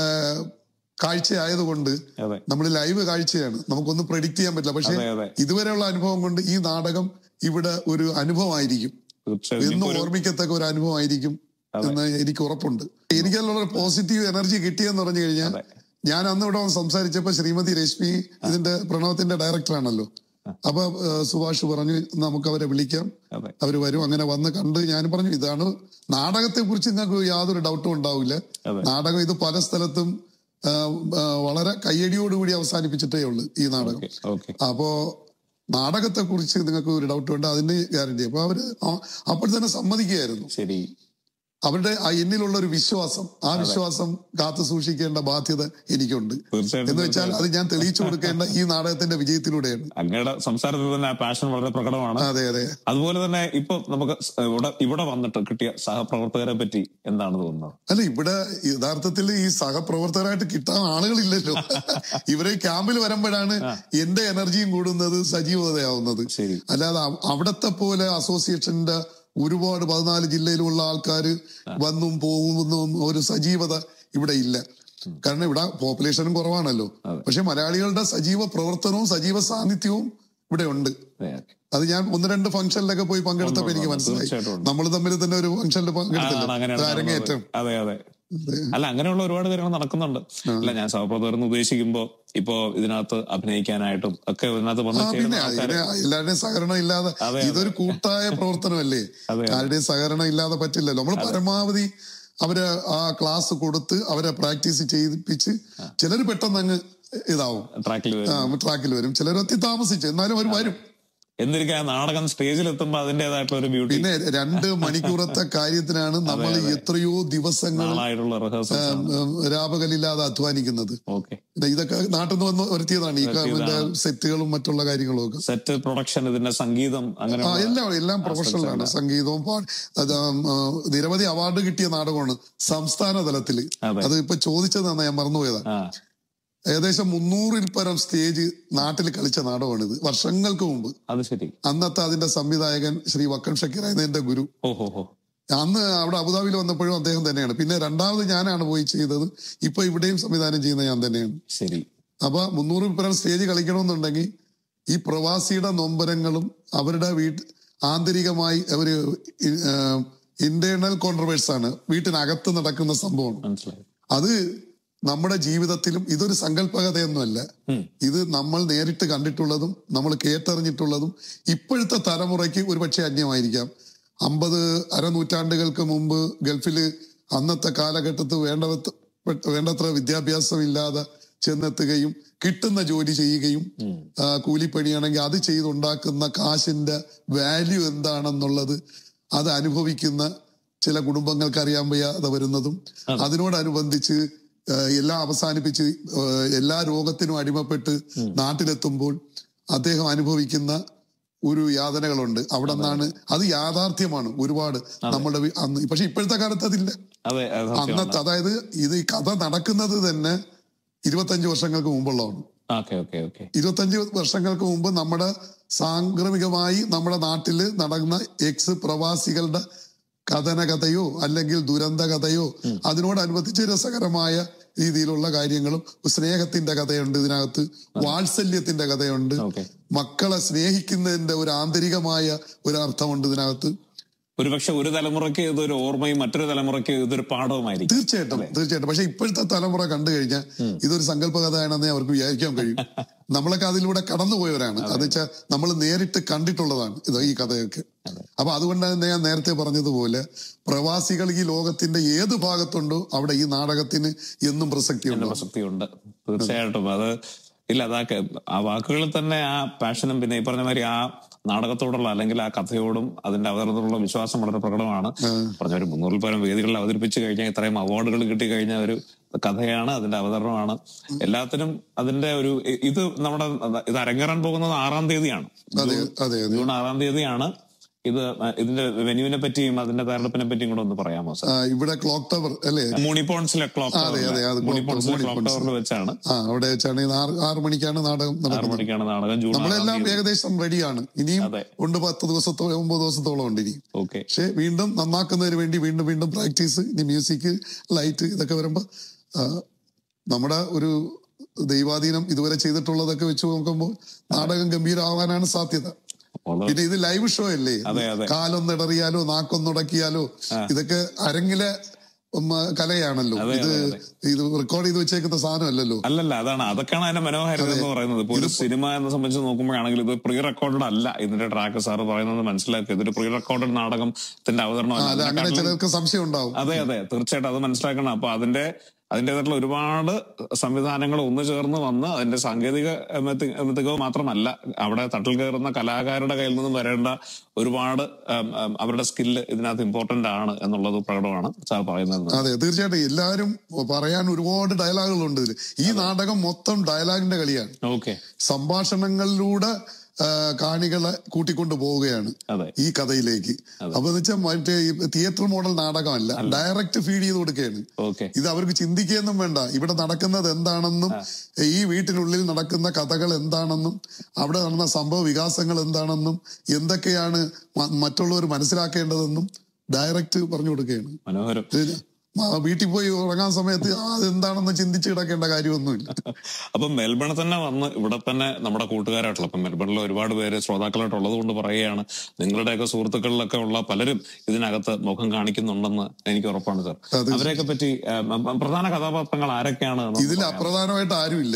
കാഴ്ച ആയതുകൊണ്ട് അതെ നമ്മൾ ലൈവ് കാഴ്ചയാണ് നമുക്കൊന്നും പ്രെഡിക്റ്റ് ചെയ്യാൻ പറ്റില്ല പക്ഷെ അതെ അതെ ഇതുവരെയുള്ള അനുഭവം കൊണ്ട് ഈ നാടകം ഇവിടെ ഒരു അനുഭവമായിരിക്കും തീർച്ചയായും എന്നും ഓർമ്മിക്കത്തക്ക ഒരു അനുഭവമായിരിക്കും എന്ന് എനിക്ക് ഉറപ്പുണ്ട് എനിക്കതിലുള്ള ഒരു പോസിറ്റീവ് എനർജി കിട്ടിയെന്ന് പറഞ്ഞു കഴിഞ്ഞാൽ അതെ ഞാൻ അന്ന് ഇവിടെ വന്ന് സംസാരിച്ചപ്പോ ശ്രീമതി രശ്മി ഇതിന്റെ പ്രണവത്തിന്റെ ഡയറക്ടറാണല്ലോ അപ്പൊ ഏഹ്, സുഭാഷ് പറഞ്ഞു നമുക്ക് അവരെ വിളിക്കാം അതെ അവർ വരും അങ്ങനെ വന്ന് കണ്ട് ഞാൻ പറഞ്ഞു ഇതാണ് നാടകത്തെ കുറിച്ച് നിങ്ങൾക്ക് യാതൊരു ഡൗട്ടും ഉണ്ടാവില്ല അതെ നാടകം ഇത് പല സ്ഥലത്തും ആ, ആ, വളരെ കയ്യടിയോടുകൂടി അവസാനിപ്പിച്ചിട്ടേ ഉള്ളൂ ഈ നാടകം ഓക്കെ ഓക്കെ അപ്പോ നാടകത്തെ കുറിച്ച് നിങ്ങൾക്ക് ഒരു ഡൗട്ട് ഉണ്ട് അതിന് ഗ്യാരണ്ടി അപ്പൊ അവര് ആ- അപ്പോൾ തന്നെ സമ്മതിക്കുകയായിരുന്നു ശരി അവരുടെ ആ എന്നിലുള്ള ഒരു വിശ്വാസം ആ വിശ്വാസം കാത്തു സൂക്ഷിക്കേണ്ട ബാധ്യത എനിക്കുണ്ട് തീർച്ചയായിട്ടും എന്ന് വെച്ചാൽ അത് ഞാൻ തെളിയിച്ചു കൊടുക്കേണ്ട ഈ നാടകത്തിന്റെ വിജയത്തിലൂടെയാണ് അങ്ങയുടെ സംസാരത്തിൽ തന്നെ ആ പാഷൻ വളരെ പ്രകടമാണ് അതെ അതെ അതുപോലെ തന്നെ ഇപ്പൊ നമുക്ക് സ് ഇവിടെ ഇവിടെ വന്നിട്ട് കിട്ടിയ സഹപ്രവർത്തകരെ പറ്റി എന്താണ് തോന്നുന്നത് അല്ല ഇവിടെ യഥാർത്ഥത്തിൽ ഈ സഹപ്രവർത്തകരായിട്ട് കിട്ടാൻ ആളുകളില്ലല്ലോ ഇവരെ ക്യാമ്പിൽ വരുമ്പോഴാണ് എന്റെ എനർജിയും കൂടുന്നത് സജീവതയാവുന്നത് ശരി അല്ലാതെ അവ- അവിടത്തെ പോലെ അസോസിയേഷന്റെ ഒരുപാട് പതിനാല് ജില്ലയിലുള്ള ആൾക്കാർ വന്നും പോകുന്നതും ഒരു സജീവത ഇവിടെ ഇല്ല കാരണം ഇവിടെ പോപ്പുലേഷനും കുറവാണല്ലോ അതെ. പക്ഷെ മലയാളികളുടെ സജീവ പ്രവർത്തനവും സജീവ സാന്നിധ്യവും ഇവിടെ ഉണ്ട് അതെ അത് ഞാൻ ഒന്ന് രണ്ട് ഫംഗ്ഷനിലൊക്കെ പോയി പങ്കെടുത്തപ്പോ എനിക്ക് മനസ്സിലായി തീർച്ചയായിട്ടും ഉണ്ട്. നമ്മൾ തമ്മിൽ തന്നെ ഒരു ഫംഗ്ഷനിൽ ആണ് പങ്കെടുത്തില്ല അങ്ങനെയാണ് ഒരു അരങ്ങേറ്റം നടന്നത്. അതെ അതെ അതെ. അല്ല അങ്ങനെയുള്ള ഒരുപാട് കാര്യങ്ങൾ നടക്കുന്നുണ്ട് അല്ല ഞാൻ സഹപ്രവർത്തകർ എന്ന് ഉദ്ദേശിക്കുമ്പോ ഇപ്പോ ഇതിനകത്ത് അഭിനയിക്കാനായിട്ടും ഒക്കെ ഇതിനകത്ത് വന്ന് ആ ചേരുന്ന പിന്നെ ആൾക്കാര് അതിന് എല്ലാവരുടെയും സഹകരണം ഇല്ലാതെ അതെ, ഇതൊരു കൂട്ടായ പ്രവർത്തനമല്ലേ അതെ. ആരുടെയും സഹകരണം ഇല്ലാതെ പറ്റില്ലല്ലോ നമ്മൾ പരമാവധി അവര് ആ ക്ലാസ് കൊടുത്ത് അവരെ പ്രാക്ടീസ് ചെയ്യിപ്പിച്ച് ചിലർ പെട്ടെന്ന് അങ്ങ് ഇതാവും ട്രാക്കിൽ ആ, വരും ട്രാക്കിൽ വരും ചിലർ ഒത്തി താമസിച്ച് എന്നാലും അവർ വരും എന്നിരിക്കെ ആ നാടകം സ്റ്റേജിൽ എത്തുമ്പോ അതിന്റേതായിട്ടുള്ള ഒരു ബ്യൂട്ടി പിന്നെ രണ്ട് മണിക്കൂറത്തെ കാര്യത്തിനാണ് നമ്മൾ എത്രയോ ദിവസങ്ങൾ നാളായിട്ടുള്ള റിഹേഴ്സൽ ഉം, രാപകലില്ലാതെ അധ്വാനിക്കുന്നത് ഓക്കെ ഇത് ഇതൊക്കെ നാട്ടിൽ നിന്ന് വന്ന് വരുത്തിയതാണ് ഈ ഇതിന്റെ സെറ്റുകളും മറ്റുള്ള കാര്യങ്ങളും ഒക്കെ സെറ്റ് പ്രൊഡക്ഷൻ ഇതിന്റെ സംഗീതം അങ്ങനെ ആ എല്ലാം എല്ലാം പ്രൊഫഷണൽ ആണ് സംഗീതവും പാ- അത് ആ, ആ, നിരവധി അവാർഡ് കിട്ടിയ നാടകമാണ് സംസ്ഥാന തലത്തില് അതെ. അത് ഇപ്പൊ ചോദിച്ചതാണ് ഞാൻ മറന്നുപോയതാ ആ ഏകദേശം മുന്നൂറിൽ പരം സ്റ്റേജ് നാട്ടിൽ കളിച്ച നാടകമാണ് ഇത് വർഷങ്ങൾക്ക് മുമ്പ് അത് ശരി അന്നത്തെ അതിന്റെ സംവിധായകൻ ശ്രീ വക്കൻ ഷക്കീർ ആയിരുന്നു എന്റെ ഗുരു ഓഹോ ഹോ അന്ന് അവിടെ അബുദാബിയിൽ വന്നപ്പോഴും അദ്ദേഹം തന്നെയാണ് പിന്നെ രണ്ടാമത് ഞാനാണ് പോയി ചെയ്തത് ഇപ്പൊ ഇവിടെയും സംവിധാനം ചെയ്യുന്ന ഞാൻ തന്നെയാണ് ശരി അപ്പൊ മുന്നൂറിൽ പരം സ്റ്റേജ് കളിക്കണമെന്നുണ്ടെങ്കിൽ ഈ പ്രവാസിയുടെ നൊമ്പരങ്ങളും അവരുടെ വീട്ട് ആന്തരികമായി ഒരു ഇന്റേണൽ കോൺട്രവേഴ്സ് ആണ് വീട്ടിനകത്ത് നടക്കുന്ന സംഭവം മനസ്സിലായി അത് നമ്മുടെ ജീവിതത്തിലും ഇതൊരു സങ്കല്പകതയൊന്നുമല്ല ഉം. ഇത് നമ്മൾ നേരിട്ട് കണ്ടിട്ടുള്ളതും നമ്മൾ കേട്ടറിഞ്ഞിട്ടുള്ളതും ഇപ്പോഴത്തെ തലമുറയ്ക്ക് ഒരുപക്ഷെ അന്യമായിരിക്കാം അമ്പത് അരനൂറ്റാണ്ടുകൾക്ക് മുമ്പ് ഗൾഫില് അന്നത്തെ കാലഘട്ടത്ത് വേണ്ട വേണ്ടത്ര വിദ്യാഭ്യാസം ഇല്ലാതെ ചെന്നെത്തുകയും കിട്ടുന്ന ജോലി ചെയ്യുകയും ആ, കൂലിപ്പണിയാണെങ്കിൽ അത് ചെയ്തുണ്ടാക്കുന്ന കാശിന്റെ വാല്യൂ എന്താണെന്നുള്ളത് അത് അനുഭവിക്കുന്ന ചില കുടുംബങ്ങൾക്ക് അറിയാൻ വയ്യാതെ വരുന്നതും അതിനോടനുബന്ധിച്ച് ആ, എല്ലാം അവസാനിപ്പിച്ച് ആ, എല്ലാ രോഗത്തിനും അടിമപ്പെട്ട് നാട്ടിലെത്തുമ്പോൾ അദ്ദേഹം അനുഭവിക്കുന്ന ഒരു യാതനകളുണ്ട് അവിടെ നിന്നാണ് അത് യാഥാർത്ഥ്യമാണ് ഒരുപാട് നമ്മുടെ വി- അന്ന് പക്ഷെ ഇപ്പോഴത്തെ കാലത്ത് അതില്ല അതെ അത് സത്യമാണ് അന്നത്തെ അതായത് ഇത് ഈ കഥ നടക്കുന്നത് തന്നെ ഇരുപത്തഞ്ച് വർഷങ്ങൾക്ക് മുമ്പുള്ളതാണ് ഓക്കെ ഓക്കെ ഓക്കെ ഇരുപത്തഞ്ച് വർഷങ്ങൾക്ക് മുമ്പ് നമ്മുടെ സാംക്രമികമായി നമ്മുടെ നാട്ടില് നടന്ന എക്സ് പ്രവാസികളുടെ കഥന കഥയോ അല്ലെങ്കിൽ ദുരന്ത കഥയോ അതിനോടനുബന്ധിച്ച് രസകരമായ രീതിയിലുള്ള കാര്യങ്ങളും സ്നേഹത്തിന്റെ കഥയുണ്ട് ഇതിനകത്ത് വാത്സല്യത്തിന്റെ കഥയുണ്ട് ഓക്കെ മക്കളെ സ്നേഹിക്കുന്നതിന്റെ ഒരു ആന്തരികമായ ഒരു അർത്ഥമുണ്ട് ഇതിനകത്ത് ഒരുപക്ഷെ ഒരു തലമുറയ്ക്ക് ഇതൊരു ഓർമ്മയും മറ്റൊരു തലമുറയ്ക്ക് ഇതൊരു പാഠവുമായിരിക്കും തീർച്ചയായിട്ടും തീർച്ചയായിട്ടും പക്ഷെ ഇപ്പോഴത്തെ തലമുറ കണ്ടു കഴിഞ്ഞാൽ ഇതൊരു സങ്കല്പ കഥയാണെന്നേ അവർക്ക് വിചാരിക്കാൻ കഴിയും നമ്മളൊക്കെ അതിലൂടെ കടന്നുപോയവരാണ് അത് വെച്ചാൽ നമ്മൾ നേരിട്ട് കണ്ടിട്ടുള്ളതാണ് ഇത് ഈ കഥയൊക്കെ അപ്പൊ അതുകൊണ്ട് തന്നെ ഞാൻ നേരത്തെ പറഞ്ഞതുപോലെ പ്രവാസികൾ ഈ ലോകത്തിന്റെ ഏത് ഭാഗത്തുണ്ടോ അവിടെ ഈ നാടകത്തിന് എന്നും പ്രസക്തിയുണ്ട് പ്രസക്തിയുണ്ട് തീർച്ചയായിട്ടും അത് ഇല്ല അതാ ആ വാക്കുകളിൽ തന്നെ ആ പാഷനും പിന്നെ ഈ പറഞ്ഞ മാതിരി ആ നാടകത്തോടുള്ള അല്ലെങ്കിൽ ആ കഥയോടും അതിന്റെ അവതരണത്തോടുള്ള വിശ്വാസം വളരെ പ്രകടമാണ് പറഞ്ഞ ഒരു മുന്നൂറിൽ പരം വേദികളിൽ അവതരിപ്പിച്ചു കഴിഞ്ഞാൽ ഇത്രയും അവാർഡുകൾ കിട്ടി കഴിഞ്ഞ ഒരു കഥയാണ് അതിന്റെ അവതരണമാണ് എല്ലാത്തിനും അതിന്റെ ഒരു ഇ- ഇത് നമ്മുടെ ഇത് അരങ്ങേറാൻ പോകുന്നത് ആറാം തീയതിയാണ് അതെ അതെ അതെ ജൂൺ ആറാം തീയതിയാണ് ഇത് ഇതിന്റെ വെന്യൂവിനെ പറ്റിയും അതിന്റെ തയ്യാറെടുപ്പിനെ പറ്റിയും കൂടെ ഒന്ന് പറയാമോ സാർ ആ, ഇവിടെ ക്ലോക്ക് ടവർ അല്ലേ മൂണിപ്പോൺസിലെ ക്ലോക്ക് അതെ, അതെ, അത് മൂണിപ്പോൺസിലെ clock ക്ലോക്ക് ടവറിൽ വെച്ചാണ് ആ അവിടെ വെച്ചാണ് ഇത് ആറ് ആറ് മണിക്കാണ് നാടകം ആറു നടക്കുന്നത് മണിക്കാണ് നാടകം ജൂൺ ആറാം നമ്മളെല്ലാം തീയതി ഏകദേശം റെഡിയാണ് ഇനിയും അതെ. ഉണ്ട് പത്ത് ദിവസത്തോളം ഒമ്പത് ദിവസത്തോളം ഉണ്ട് ഇനി ഓക്കെ പക്ഷെ വീണ്ടും നന്നാക്കുന്നതിന് വേണ്ടി വീണ്ടും വീണ്ടും പ്രാക്ടീസ് ഇനി മ്യൂസിക് ലൈറ്റ് ഇതൊക്കെ വരുമ്പോ ആ, നമ്മുടെ ഒരു ദൈവാധീനം ഇതുവരെ ചെയ്തിട്ടുള്ളതൊക്കെ വെച്ച് നോക്കുമ്പോൾ നാടകം ഗംഭീരമാവാനാണ് സാധ്യത വളരെ പിന്നെ ഇത് ലൈവ് ഷോ അല്ലേ അതെ, അതെ. കാലൊന്നിടറിയാലോ നാക്കൊന്നുടക്കിയാലോ ഇതൊക്കെ അരങ്ങിലെ ഉം, കലയാണല്ലോ അതെ, ഇത് അതെ, ഇത് റെക്കോർഡ് ചെയ്ത് വെച്ചേക്കുന്ന സാധനമല്ലല്ലോ അല്ലല്ല അതാണ് അതൊക്കെയാണ് അതിന്റെ മനോഹാരിത എന്ന് പറയുന്നത് ഇപ്പൊ ഒരു സിനിമ എന്നെ സംബന്ധിച്ച് നോക്കുമ്പോഴാണെങ്കിൽ ഇത് പ്രീ റെക്കോർഡഡ് അല്ല ഇതിന്റെ ട്രാക്ക് സാർ പറയുന്നത് മനസ്സിലാക്കുക ഇതൊരു പ്രീ റെക്കോർഡഡ് നാടകത്തിന്റെ അവതരണമല്ല അത് അങ്ങനെ അതിനെക്കാട്ടിലും- ചിലർക്ക് സംശയം ഉണ്ടാവും അതെ അതെ തീർച്ചയായിട്ടും അത് മനസ്സിലാക്കണം അപ്പൊ അതിന്റെ അതിൻ്റെതായിട്ടുള്ള ഒരുപാട് സംവിധാനങ്ങൾ ഒന്നു ചേർന്ന് വന്ന് അതിന്റെ സാങ്കേതിക മിക- മികവ് മാത്രമല്ല അവിടെ തട്ടിൽ കയറുന്ന കലാകാരുടെ കയ്യിൽ നിന്നും വരേണ്ട ഒരുപാട് ഉം, ഉം, അവരുടെ സ്കില്ല് ഇതിനകത്ത് ഇമ്പോർട്ടന്റ് ആണ് എന്നുള്ളത് പ്രകടമാണ് സാർ പറയുന്നത് അതെ തീർച്ചയായിട്ടും എല്ലാവരും പറയാൻ ഒരുപാട് ഡയലോഗുകളുണ്ട് ഇതിൽ ഈ നാടകം മൊത്തം ഡയലോഗിന്റെ കളിയാണ് ഓക്കെ സംഭാഷണങ്ങളിലൂടെ ആ, കാണികളെ കൂട്ടിക്കൊണ്ടു പോവുകയാണ് അതെ ഈ കഥയിലേക്ക് അപ്പൊ എന്ന് വെച്ചാൽ മറ്റേ തിയേറ്റർ മോഡൽ നാടകമല്ല ഡയറക്റ്റ് ഫീഡ് ചെയ്ത് കൊടുക്കുകയാണ് ഓക്കെ ഇത് അവർക്ക് ചിന്തിക്കുകയൊന്നും വേണ്ട ഇവിടെ നടക്കുന്നത് എന്താണെന്നും ഈ വീട്ടിനുള്ളിൽ നടക്കുന്ന കഥകൾ എന്താണെന്നും അവിടെ നടന്ന സംഭവ വികാസങ്ങൾ എന്താണെന്നും എന്തൊക്കെയാണ് മ- മറ്റുള്ളവർ മനസ്സിലാക്കേണ്ടതെന്നും ഡയറക്റ്റ് പറഞ്ഞു കൊടുക്കുകയാണ് മനോഹരം ഇത് മ- വീട്ടിൽ പോയി ഉറങ്ങാൻ സമയത്ത് ആ, അതെന്താണെന്ന് ചിന്തിച്ച് കിടക്കേണ്ട കാര്യമൊന്നുമില്ല അപ്പൊ മെൽബണിൽ തന്നെ വന്ന് ഇവിടെ തന്നെ നമ്മുടെ കൂട്ടുകാരായിട്ടുള്ള അപ്പൊ മെൽബണിൽ ഒരുപാട് പേര് ശ്രോതാക്കളായിട്ടുള്ളത് കൊണ്ട് പറയുകയാണ് നിങ്ങളുടെയൊക്കെ സുഹൃത്തുക്കളിലൊക്കെ ഉള്ള പലരും ഇതിനകത്ത് മുഖം കാണിക്കുന്നുണ്ടെന്ന് എനിക്ക് ഉറപ്പാണ് സാർ അതെ. അവരെയൊക്കെ പറ്റി ആ, മ- പ്രധാന കഥാപാത്രങ്ങൾ ആരൊക്കെയാണ് എന്നൊന്ന് ഇതിൽ പറയാമോ? അപ്രധാനമായിട്ട് ആരുമില്ല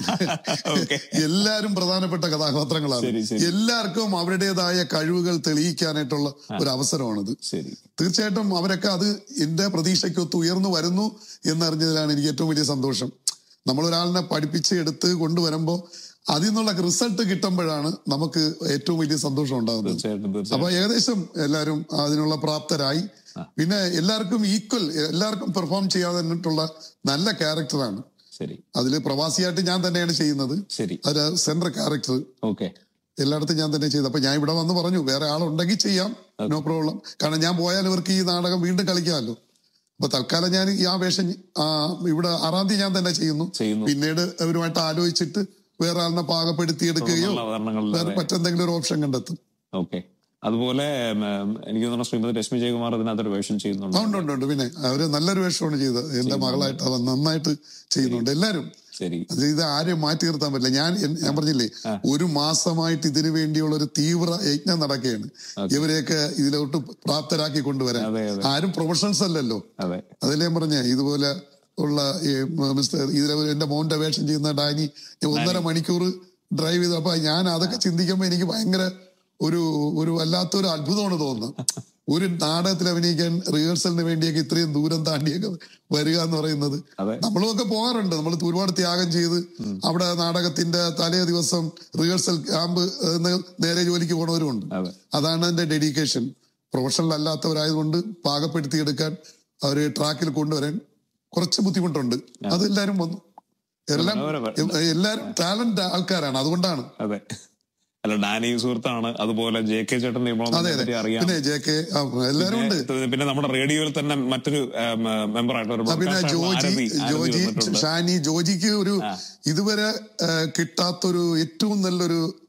ഓക്കെ എല്ലാരും പ്രധാനപ്പെട്ട കഥാപാത്രങ്ങളാണ് ശരി, ശരി. എല്ലാവർക്കും അവരുടേതായ കഴിവുകൾ തെളിയിക്കാനായിട്ടുള്ള ഒരു അവസരമാണിത് ശരി തീർച്ചയായിട്ടും അവരൊക്കെ അത് എന്റെ പ്രതീക്ഷയ്ക്കൊത്ത് ഉയർന്നു വരുന്നു എന്നറിഞ്ഞതിലാണ് എനിക്ക് ഏറ്റവും വലിയ സന്തോഷം നമ്മൾ ഒരാളിനെ പഠിപ്പിച്ച് എടുത്ത് കൊണ്ടുവരുമ്പോൾ അതിൽ നിന്നുള്ള റിസൾട്ട് കിട്ടുമ്പോഴാണ് നമുക്ക് ഏറ്റവും വലിയ സന്തോഷം ഉണ്ടാകുന്നത് തീർച്ചയായിട്ടും തീർച്ചയായിട്ടും അപ്പൊ ഏകദേശം എല്ലാവരും അതിനുള്ള പ്രാപ്തരായി പിന്നെ എല്ലാവർക്കും ഈക്വൽ എല്ലാവർക്കും പെർഫോം ചെയ്യാനായിട്ടുള്ള നല്ല ക്യാരക്ടറാണ് ശരി അതിൽ പ്രവാസിയായിട്ട് ഞാൻ തന്നെയാണ് ചെയ്യുന്നത് ശരി അത് സെൻട്രൽ ക്യാരക്ടർ ഓക്കെ എല്ലായിടത്തും ഞാൻ തന്നെ ചെയ്തു അപ്പൊ ഞാൻ ഇവിടെ വന്ന് പറഞ്ഞു വേറെ ആളുണ്ടെങ്കിൽ ചെയ്യാം നോ പ്രോബ്ലം കാരണം ഞാൻ പോയാൽ ഇവർക്ക് ഈ നാടകം വീണ്ടും കളിക്കാമല്ലോ അപ്പൊ തൽക്കാലം ഞാൻ ഈ ആ വേഷം ആ, ഇവിടെ ആറാം തീയതി ഞാൻ തന്നെ ചെയ്യുന്നു ചെയ്യുന്നു പിന്നീട് അവരുമായിട്ട് ആലോചിച്ചിട്ട് വേറെ ആളിനെ പാകപ്പെടുത്തിയെടുക്കുകയോ തുടർന്നുള്ള അവതരണങ്ങളിൽ വേറെ മറ്റെന്തെങ്കിലും ഒരു ഓപ്ഷൻ കണ്ടെത്തും ഓക്കെ അതുപോലെ ഉം, ഉം, എനിക്ക് തോന്നുന്നു ശ്രീമതി രശ്മി ജയകുമാർ ഇതിനകത്തൊരു വേഷം ചെയ്യുന്നുണ്ട് ആ, ഉണ്ട് ഉണ്ട് ഉണ്ട് പിന്നെ അവര് നല്ലൊരു വേഷമാണ് ചെയ്തത് എന്റെ മകളായിട്ട് അവൻ നന്നായിട്ട് ചെയ്യുന്നുണ്ട് എല്ലാരും ശരി അത് ഇത് ആരെയും മാറ്റി നിർത്താൻ പറ്റില്ല ഞാൻ എൻ- ഞാൻ പറഞ്ഞില്ലേ ഒരു മാസമായിട്ട് ഇതിനു വേണ്ടിയുള്ള ഒരു തീവ്ര യജ്ഞം നടക്കുകയാണ് ഇവരെയൊക്കെ ഇതിലോട്ട് പ്രാപ്തരാക്കി കൊണ്ടുവരാൻ അതെ അതെ ആരും പ്രൊഫഷണൽസ് അല്ലല്ലോ അതെ അതല്ലേ ഞാൻ പറഞ്ഞ ഇതുപോലെ ഉള്ള ഈ മിസ്റ്റർ ഇതിലെ എന്റെ മോന്റെ വേഷം ചെയ്യുന്ന ഡാനി ഞാൻ ഒന്നര മണിക്കൂർ ഡ്രൈവ് ചെയ്ത് അപ്പൊ ഞാൻ അതൊക്കെ ചിന്തിക്കുമ്പോ എനിക്ക് ഭയങ്കര ഒരു ഒരു വല്ലാത്തൊരു അത്ഭുതമാണ് തോന്നുന്നത് ഒരു നാടകത്തിൽ അഭിനയിക്കാൻ റിഹേഴ്സലിന് വേണ്ടിയൊക്കെ ഇത്രയും ദൂരം താണ്ടിയൊക്കെ വരിക എന്ന് പറയുന്നത് അതെ നമ്മളുമൊക്കെ പോകാറുണ്ട് നമ്മൾ ഒരുപാട് ത്യാഗം ചെയ്ത് അവിടെ നാടകത്തിന്റെ തലേ ദിവസം റിഹേഴ്സൽ ക്യാമ്പ് എന്ന് നേരെ ജോലിക്ക് പോണവരുമുണ്ട് അതെ അതാണ് എന്റെ ഡെഡിക്കേഷൻ പ്രൊഫഷണൽ അല്ലാത്തവരായതുകൊണ്ട് പാകപ്പെടുത്തിയെടുക്കാൻ അവര് ട്രാക്കിൽ കൊണ്ടുവരാൻ കുറച്ച് ബുദ്ധിമുട്ടുണ്ട് അതെല്ലാരും വന്നു എല്ലാം മനോഹരം. എല്ലാരും ടാലന്റ് ആൾക്കാരാണ് അതുകൊണ്ടാണ് അതെ അല്ല ഡാനി സുഹൃത്താണ് അതുപോലെ ജെ കെ ചേട്ടൻ അതെ അതെ പറ്റി അറിയാം പിന്നെ ജെ കെ എല്ലാരും ഉണ്ട് പിന്നെ- പിന്നെ നമ്മുടെ റേഡിയോയിൽ തന്നെ മറ്റൊരു മെമ്പർ ആയിട്ട് ഒരു ആ, പിന്നെ broadcaster ജോജി ആരതി ആരതി ജോജി വന്നിട്ടുണ്ട്. ഷാനി ജോജിക്ക് ഒരു ഇതുവരെ ആ, കിട്ടാത്തൊരു ഏറ്റവും നല്ലൊരു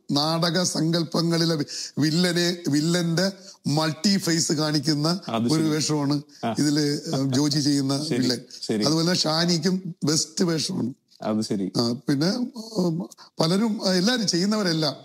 നാടക സങ്കല്പങ്ങളിലെ വി- വില്ലനെ വില്ലന്റെ മൾട്ടി ഫേസ് കാണിക്കുന്ന അത് ഒരു വേഷമാണ് ഇതില് ഏഹ്, ജോജി ചെയ്യുന്ന വില്ലൻ ശരി. അതുപോലെ ഷാനിക്കും ബെസ്റ്റ് വേഷമാണ് അത് ശരി ആ, പിന്നെ ഉം, പലരും ആ, എല്ലാരും ചെയ്യുന്നവരെല്ലാം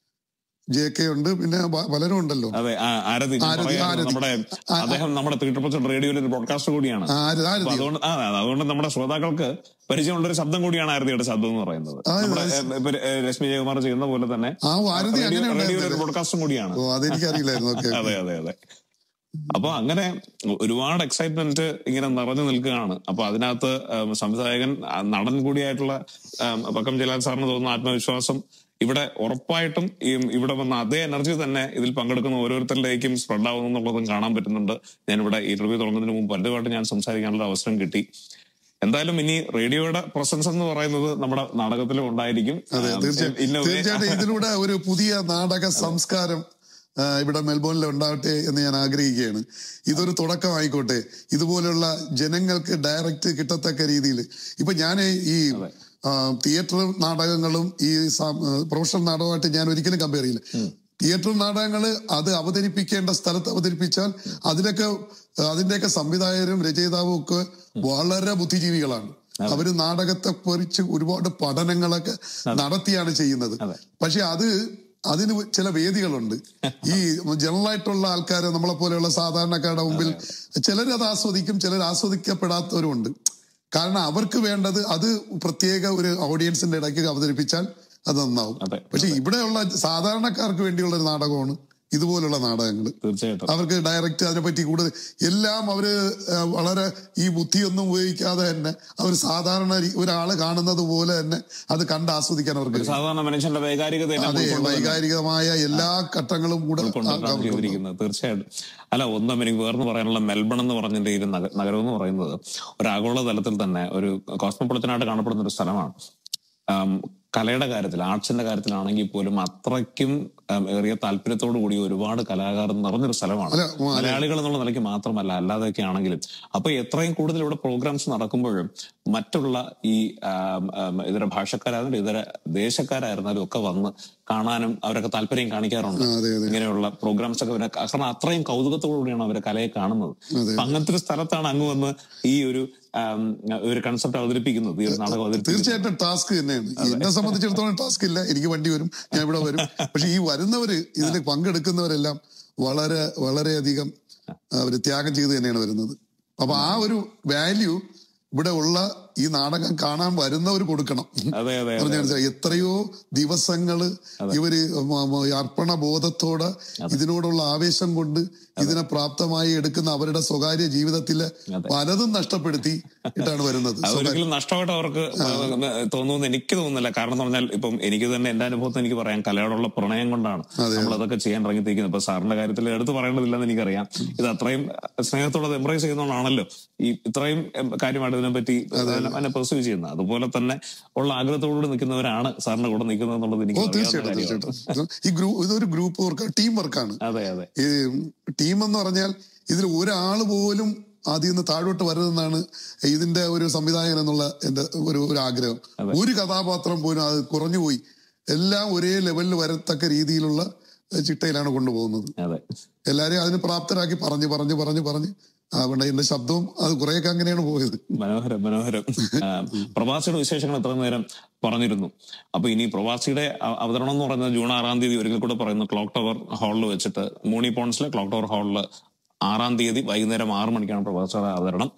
ജെ കെ ഉണ്ട് പിന്നെ പ- പലരും ഉണ്ടല്ലോ അതെ ആ, ആരതി ഞാൻ ആരതി, പറയായിരുന്നു. ആരതി. നമ്മുടെ അദ്ദേഹം നമ്മുടെ തീട്ടപ്പച്ച റേഡിയോയിലെ ഒരു ബ്രോഡ്കാസ്റ്റർ കൂടിയാണ് ആര് ആര് അപ്പൊ അതുകൊണ്ട് ആ അതെ, അതുകൊണ്ട് നമ്മുടെ ശ്രോതാക്കൾക്ക് പരിചയമുള്ള ഒരു ശബ്ദം കൂടിയാണ് ആരതിയുടെ ശബ്ദം എന്ന് പറയുന്നത് നമ്മുടെ ഏ, ഇപ്പൊ, ഏ, രശ്മി ജയകുമാർ ചെയ്യുന്ന പോലെ തന്നെ ആ ആരതി റേഡിയോ അങ്ങനെ റേഡിയോയിലെ ഒരു ഉണ്ടായിരുന്നു ബ്രോഡ്കാസ്റ്ററും കൂടിയാണ് ഓ അതെനിക്കറിയില്ലായിരുന്നു ഓക്കെ അതെ അതെ അതെ അപ്പൊ അങ്ങനെ ഒരുപാട് എക്സൈറ്റ്മെന്റ് ഇങ്ങനെ നിറഞ്ഞു നിൽക്കുകയാണ് അപ്പൊ അതിനകത്ത് ഉം, സംവിധായകൻ ആ, നടൻ കൂടിയായിട്ടുള്ള ഉം, പക്കം ജലാൽ സാറിന് തോന്നുന്ന ആത്മവിശ്വാസം ഇവിടെ ഉറപ്പായിട്ടും ഈ ഇവിടെ വന്ന അതേ എനർജി തന്നെ ഇതിൽ പങ്കെടുക്കുന്ന ഓരോരുത്തരിലേക്കും സ്പ്രെഡ് ആവുന്നു എന്നുള്ളതും കാണാൻ പറ്റുന്നുണ്ട് ഞാനിവിടെ ഇന്റർവ്യൂ തുടങ്ങുന്നതിന് മുമ്പ് പലരുമായിട്ട് ഞാൻ സംസാരിക്കാനുള്ള അവസരം കിട്ടി എന്തായാലും ഇനി റേഡിയോയുടെ പ്രസൻസ് എന്ന് പറയുന്നത് നമ്മുടെ നാടകത്തിലും ഉണ്ടായിരിക്കും അതെ ഉം, തീർച്ചയായിട്ടും in a way- തീർച്ചയായിട്ടും ഇതിലൂടെ ഒരു പുതിയ നാടക സംസ്കാരം ആ, ഇവിടെ മെൽബോണിൽ ഉണ്ടാവട്ടെ എന്ന് ഞാൻ ആഗ്രഹിക്കുകയാണ് ഇതൊരു തുടക്കമായിക്കോട്ടെ ഇതുപോലുള്ള ജനങ്ങൾക്ക് ഡയറക്റ്റ് കിട്ടത്തക്ക രീതിയിൽ ഇപ്പൊ ഞാൻ ഈ ആ, തിയേറ്റർ നാടകങ്ങളും ഈ സാം- ആ, പ്രൊഫഷണൽ നാടകമായിട്ട് ഞാൻ ഒരിക്കലും കമ്പയർ ചെയ്യില്ല തിയേറ്റർ നാടകങ്ങള് അത് അവതരിപ്പിക്കേണ്ട സ്ഥലത്ത് അവതരിപ്പിച്ചാൽ അതിലൊക്കെ അതിന്റെയൊക്കെ സംവിധായകരും രചയിതാവും ഒക്കെ വളരെ ബുദ്ധിജീവികളാണ് അവര് നാടകത്തെ കുറിച്ച് ഒരുപാട് പഠനങ്ങളൊക്കെ നടത്തിയാണ് ചെയ്യുന്നത് പക്ഷെ അത് അതിന് ചില വേദികളുണ്ട് ഈ ജനറൽ ആയിട്ടുള്ള ആൾക്കാര് നമ്മളെ പോലെയുള്ള സാധാരണക്കാരുടെ മുമ്പിൽ ചിലർ അത് ആസ്വദിക്കും ചിലർ ആസ്വദിക്കപ്പെടാത്തവരുമുണ്ട് കാരണം അവർക്ക് വേണ്ടത് അത് പ്രത്യേക ഒരു ഓഡിയൻസിന്റെ ഇടയ്ക്ക് അവതരിപ്പിച്ചാൽ അത് നന്നാവും അതെ. പക്ഷെ ഇവിടെയുള്ള സാധാരണക്കാർക്ക് വേണ്ടിയുള്ള ഒരു നാടകമാണ് ഇതുപോലുള്ള നാടകങ്ങൾ തീർച്ചയായിട്ടും അവർക്ക് ഡയറക്റ്റ് അതിനെപ്പറ്റി കൂടുതൽ എല്ലാം അവര് ആ, വളരെ ഈ ബുദ്ധിയൊന്നും ഉപയോഗിക്കാതെ തന്നെ അവർ സാധാരണ രീ- ഒരാള് കാണുന്നത് പോലെ തന്നെ അത് കണ്ട് ആസ്വദിക്കാൻ അവർക്ക് കഴിയും. സാധാരണ മനുഷ്യന്റെ വൈകാരികത എല്ലാം അതെ ഉൾക്കൊണ്ട് വൈകാരികമായ എല്ലാ ഘട്ടങ്ങളും കൂടെ ആ- കൊണ്ടാണ് അവർക്ക് ചെയ്തിരിക്കുന്നത് തീർച്ചയായിട്ടും അല്ല ഒന്നും എനിക്ക് വേർന്ന് പറയാനുള്ള മെൽബൺ എന്ന് പറഞ്ഞതിന്റെ ഈ ഒരു നഗ- നഗരം എന്ന് പറയുന്നത് ഒരു ആഗോള തലത്തിൽ തന്നെ ഒരു കോസ്മോപൊളിറ്റനായിട്ട് കാണപ്പെടുന്ന ഒരു സ്ഥലമാണ് ആം, കലയുടെ കാര്യത്തിൽ ആർട്സിന്റെ കാര്യത്തിലാണെങ്കിൽ പോലും അത്രയ്ക്കും ആം, ഏറിയ താല്പര്യത്തോടു കൂടി ഒരുപാട് കലാകാരൻ നിറഞ്ഞൊരു സ്ഥലമാണ് അല്ല, ഉം, മലയാളികൾ എന്നുള്ള നിലയ്ക്ക് മാത്രമല്ല അല്ലാതെയൊക്കെ ആണെങ്കിലും അപ്പൊ എത്രയും കൂടുതൽ ഇവിടെ പ്രോഗ്രാംസ് നടക്കുമ്പോഴും മറ്റുള്ള ഈ ആം, ആം, ഇതര ഭാഷക്കാരായിരുന്നാലും ഇതര ദേശക്കാരായിരുന്നാലും ഒക്കെ വന്ന് കാണാനും അവരൊക്കെ താല്പര്യം കാണിക്കാറുണ്ട് ആ, അതെ അതെ ഇങ്ങനെയുള്ള പ്രോഗ്രാംസ് ഒക്കെ അവരെ കാരണം അത്രയും കൗതുകത്തോടുകൂടിയാണ് അവരെ കലയെ കാണുന്നത് അപ്പൊ അങ്ങനത്തെ ഒരു സ്ഥലത്താണ് അങ്ങ് വന്ന് ഈ ഒരു ആം, ഒരു കൺസെപ്റ്റ് അവതരിപ്പിക്കുന്നത് ഈ ഒരു നാടകം അവതരിപ്പിക്കുന്നത് തീർച്ചയായിട്ടും ടാസ്ക് തന്നെയാണ് എന്നെ സംബന്ധിച്ചിടത്തോളം ടാസ്ക് ഇല്ല എനിക്ക് വണ്ടി വരും ഞാൻ ഇവിടെ വരും പക്ഷെ ഈ വരുന്നവര് ഇതിൽ പങ്കെടുക്കുന്നവരെല്ലാം വളരെ വളരെയധികം അവര് ത്യാഗം ചെയ്ത് തന്നെയാണ് വരുന്നത് അപ്പൊ ആ ഒരു വാല്യൂ ഇവിടെ ഉള്ള ഈ നാടകം കാണാൻ വരുന്നവർ കൊടുക്കണം അതെ അതെ പറഞ്ഞ മനസ്സിലായി എത്രയോ ദിവസങ്ങള് ഇവര് മ- മ- അർപ്പണ ബോധത്തോടെ ഇതിനോടുള്ള ആവേശം കൊണ്ട് ഇതിനെ പ്രാപ്തമായി എടുക്കുന്ന അവരുടെ സ്വകാര്യ ജീവിതത്തിലെ പലതും നഷ്ടപ്പെടുത്തി ഇട്ടാണ് വരുന്നത് അതൊരിക്കലും നഷ്ടമായിട്ട് അവർക്ക് തോന്നുമെന്ന് എനിക്ക് തോന്നുന്നില്ല കാരണം എന്ന് പറഞ്ഞാൽ ഇപ്പം എനിക്ക് തന്നെ എന്റെ അനുഭവത്തിൽ എനിക്ക് പറയാം കലയോടുള്ള പ്രണയം കൊണ്ടാണ് നമ്മൾ അതൊക്കെ ചെയ്യാൻ ഇറങ്ങിത്തിരിക്കുന്നത് ഇപ്പൊ സാറിന്റെ കാര്യത്തിൽ എടുത്ത് പറയേണ്ടതില്ലെന്ന് എനിക്കറിയാം ഇത് അത്രയും സ്നേഹത്തോടെ എംബ്രേസ് ചെയ്യുന്നതുകൊണ്ടാണല്ലോ ഈ ഇത്രയും എം, കാര്യമായിട്ട് ഇതിനെപ്പറ്റി അതിനെ പെർസീവ് ചെയ്യുന്നത് അതുപോലെ തന്നെ ഉള്ള ആഗ്രഹത്തോടുകൂടി നിൽക്കുന്നവരാണ് സാറിന്റെ കൂടെ നിൽക്കുന്നത് എന്നുള്ളത് എനിക്ക് ഓ അറിയാവുന്ന തീർച്ചയായിട്ടും കാര്യമാണ്. തീർച്ചയായിട്ടും ഈ ഗ്രൂപ്പ് ഇതൊരു ഗ്രൂപ്പ് വർക്ക് ടീം വർക്കാണ് അതെ അതെ ഈ ടീം എന്ന് പറഞ്ഞാൽ ഇതിൽ ഒരാൾ പോലും ആദ്യം നിന്ന് താഴോട്ട് വരരുതെന്നാണ് ഇതിന്റെ ഒരു സംവിധായകൻ എന്നുള്ള എന്റെ ഒരു ഒരു ആഗ്രഹം ഒരു കഥാപാത്രം പോലും അത് കുറഞ്ഞുപോയി എല്ലാം ഒരേ ലെവലിൽ വരത്തക്ക രീതിയിലുള്ള ഏഹ്, ചിട്ടയിലാണ് കൊണ്ടുപോകുന്നത് അതെ എല്ലാരെയും അതിന് പ്രാപ്തരാക്കി പറഞ്ഞു പറഞ്ഞു പറഞ്ഞു പറഞ്ഞ് അതുകൊണ്ട് എന്റെ ശബ്ദവും അത് കുറെയൊക്കെ അങ്ങനെയാണ് പോയത് മനോഹരം മനോഹരം ആ, പ്രവാസിയുടെ വിശേഷങ്ങൾ എത്ര നേരം പറഞ്ഞിരുന്നു അപ്പൊ ഇനി പ്രവാസിയുടെ അ- അവതരണം എന്ന് പറയുന്നത് ജൂൺ ആറാം തീയതി ഒരിക്കൽ കൂടെ പറയുന്നു ക്ലോക്ക് ടവർ ഹാളിൽ വെച്ചിട്ട് മൂണി പോൺസിലെ ക്ലോക്ക് ടവർ ഹാളിൽ ആറാം തീയതി വൈകുന്നേരം ആറു മണിക്കാണ് പ്രവാസിയുടെ അവതരണം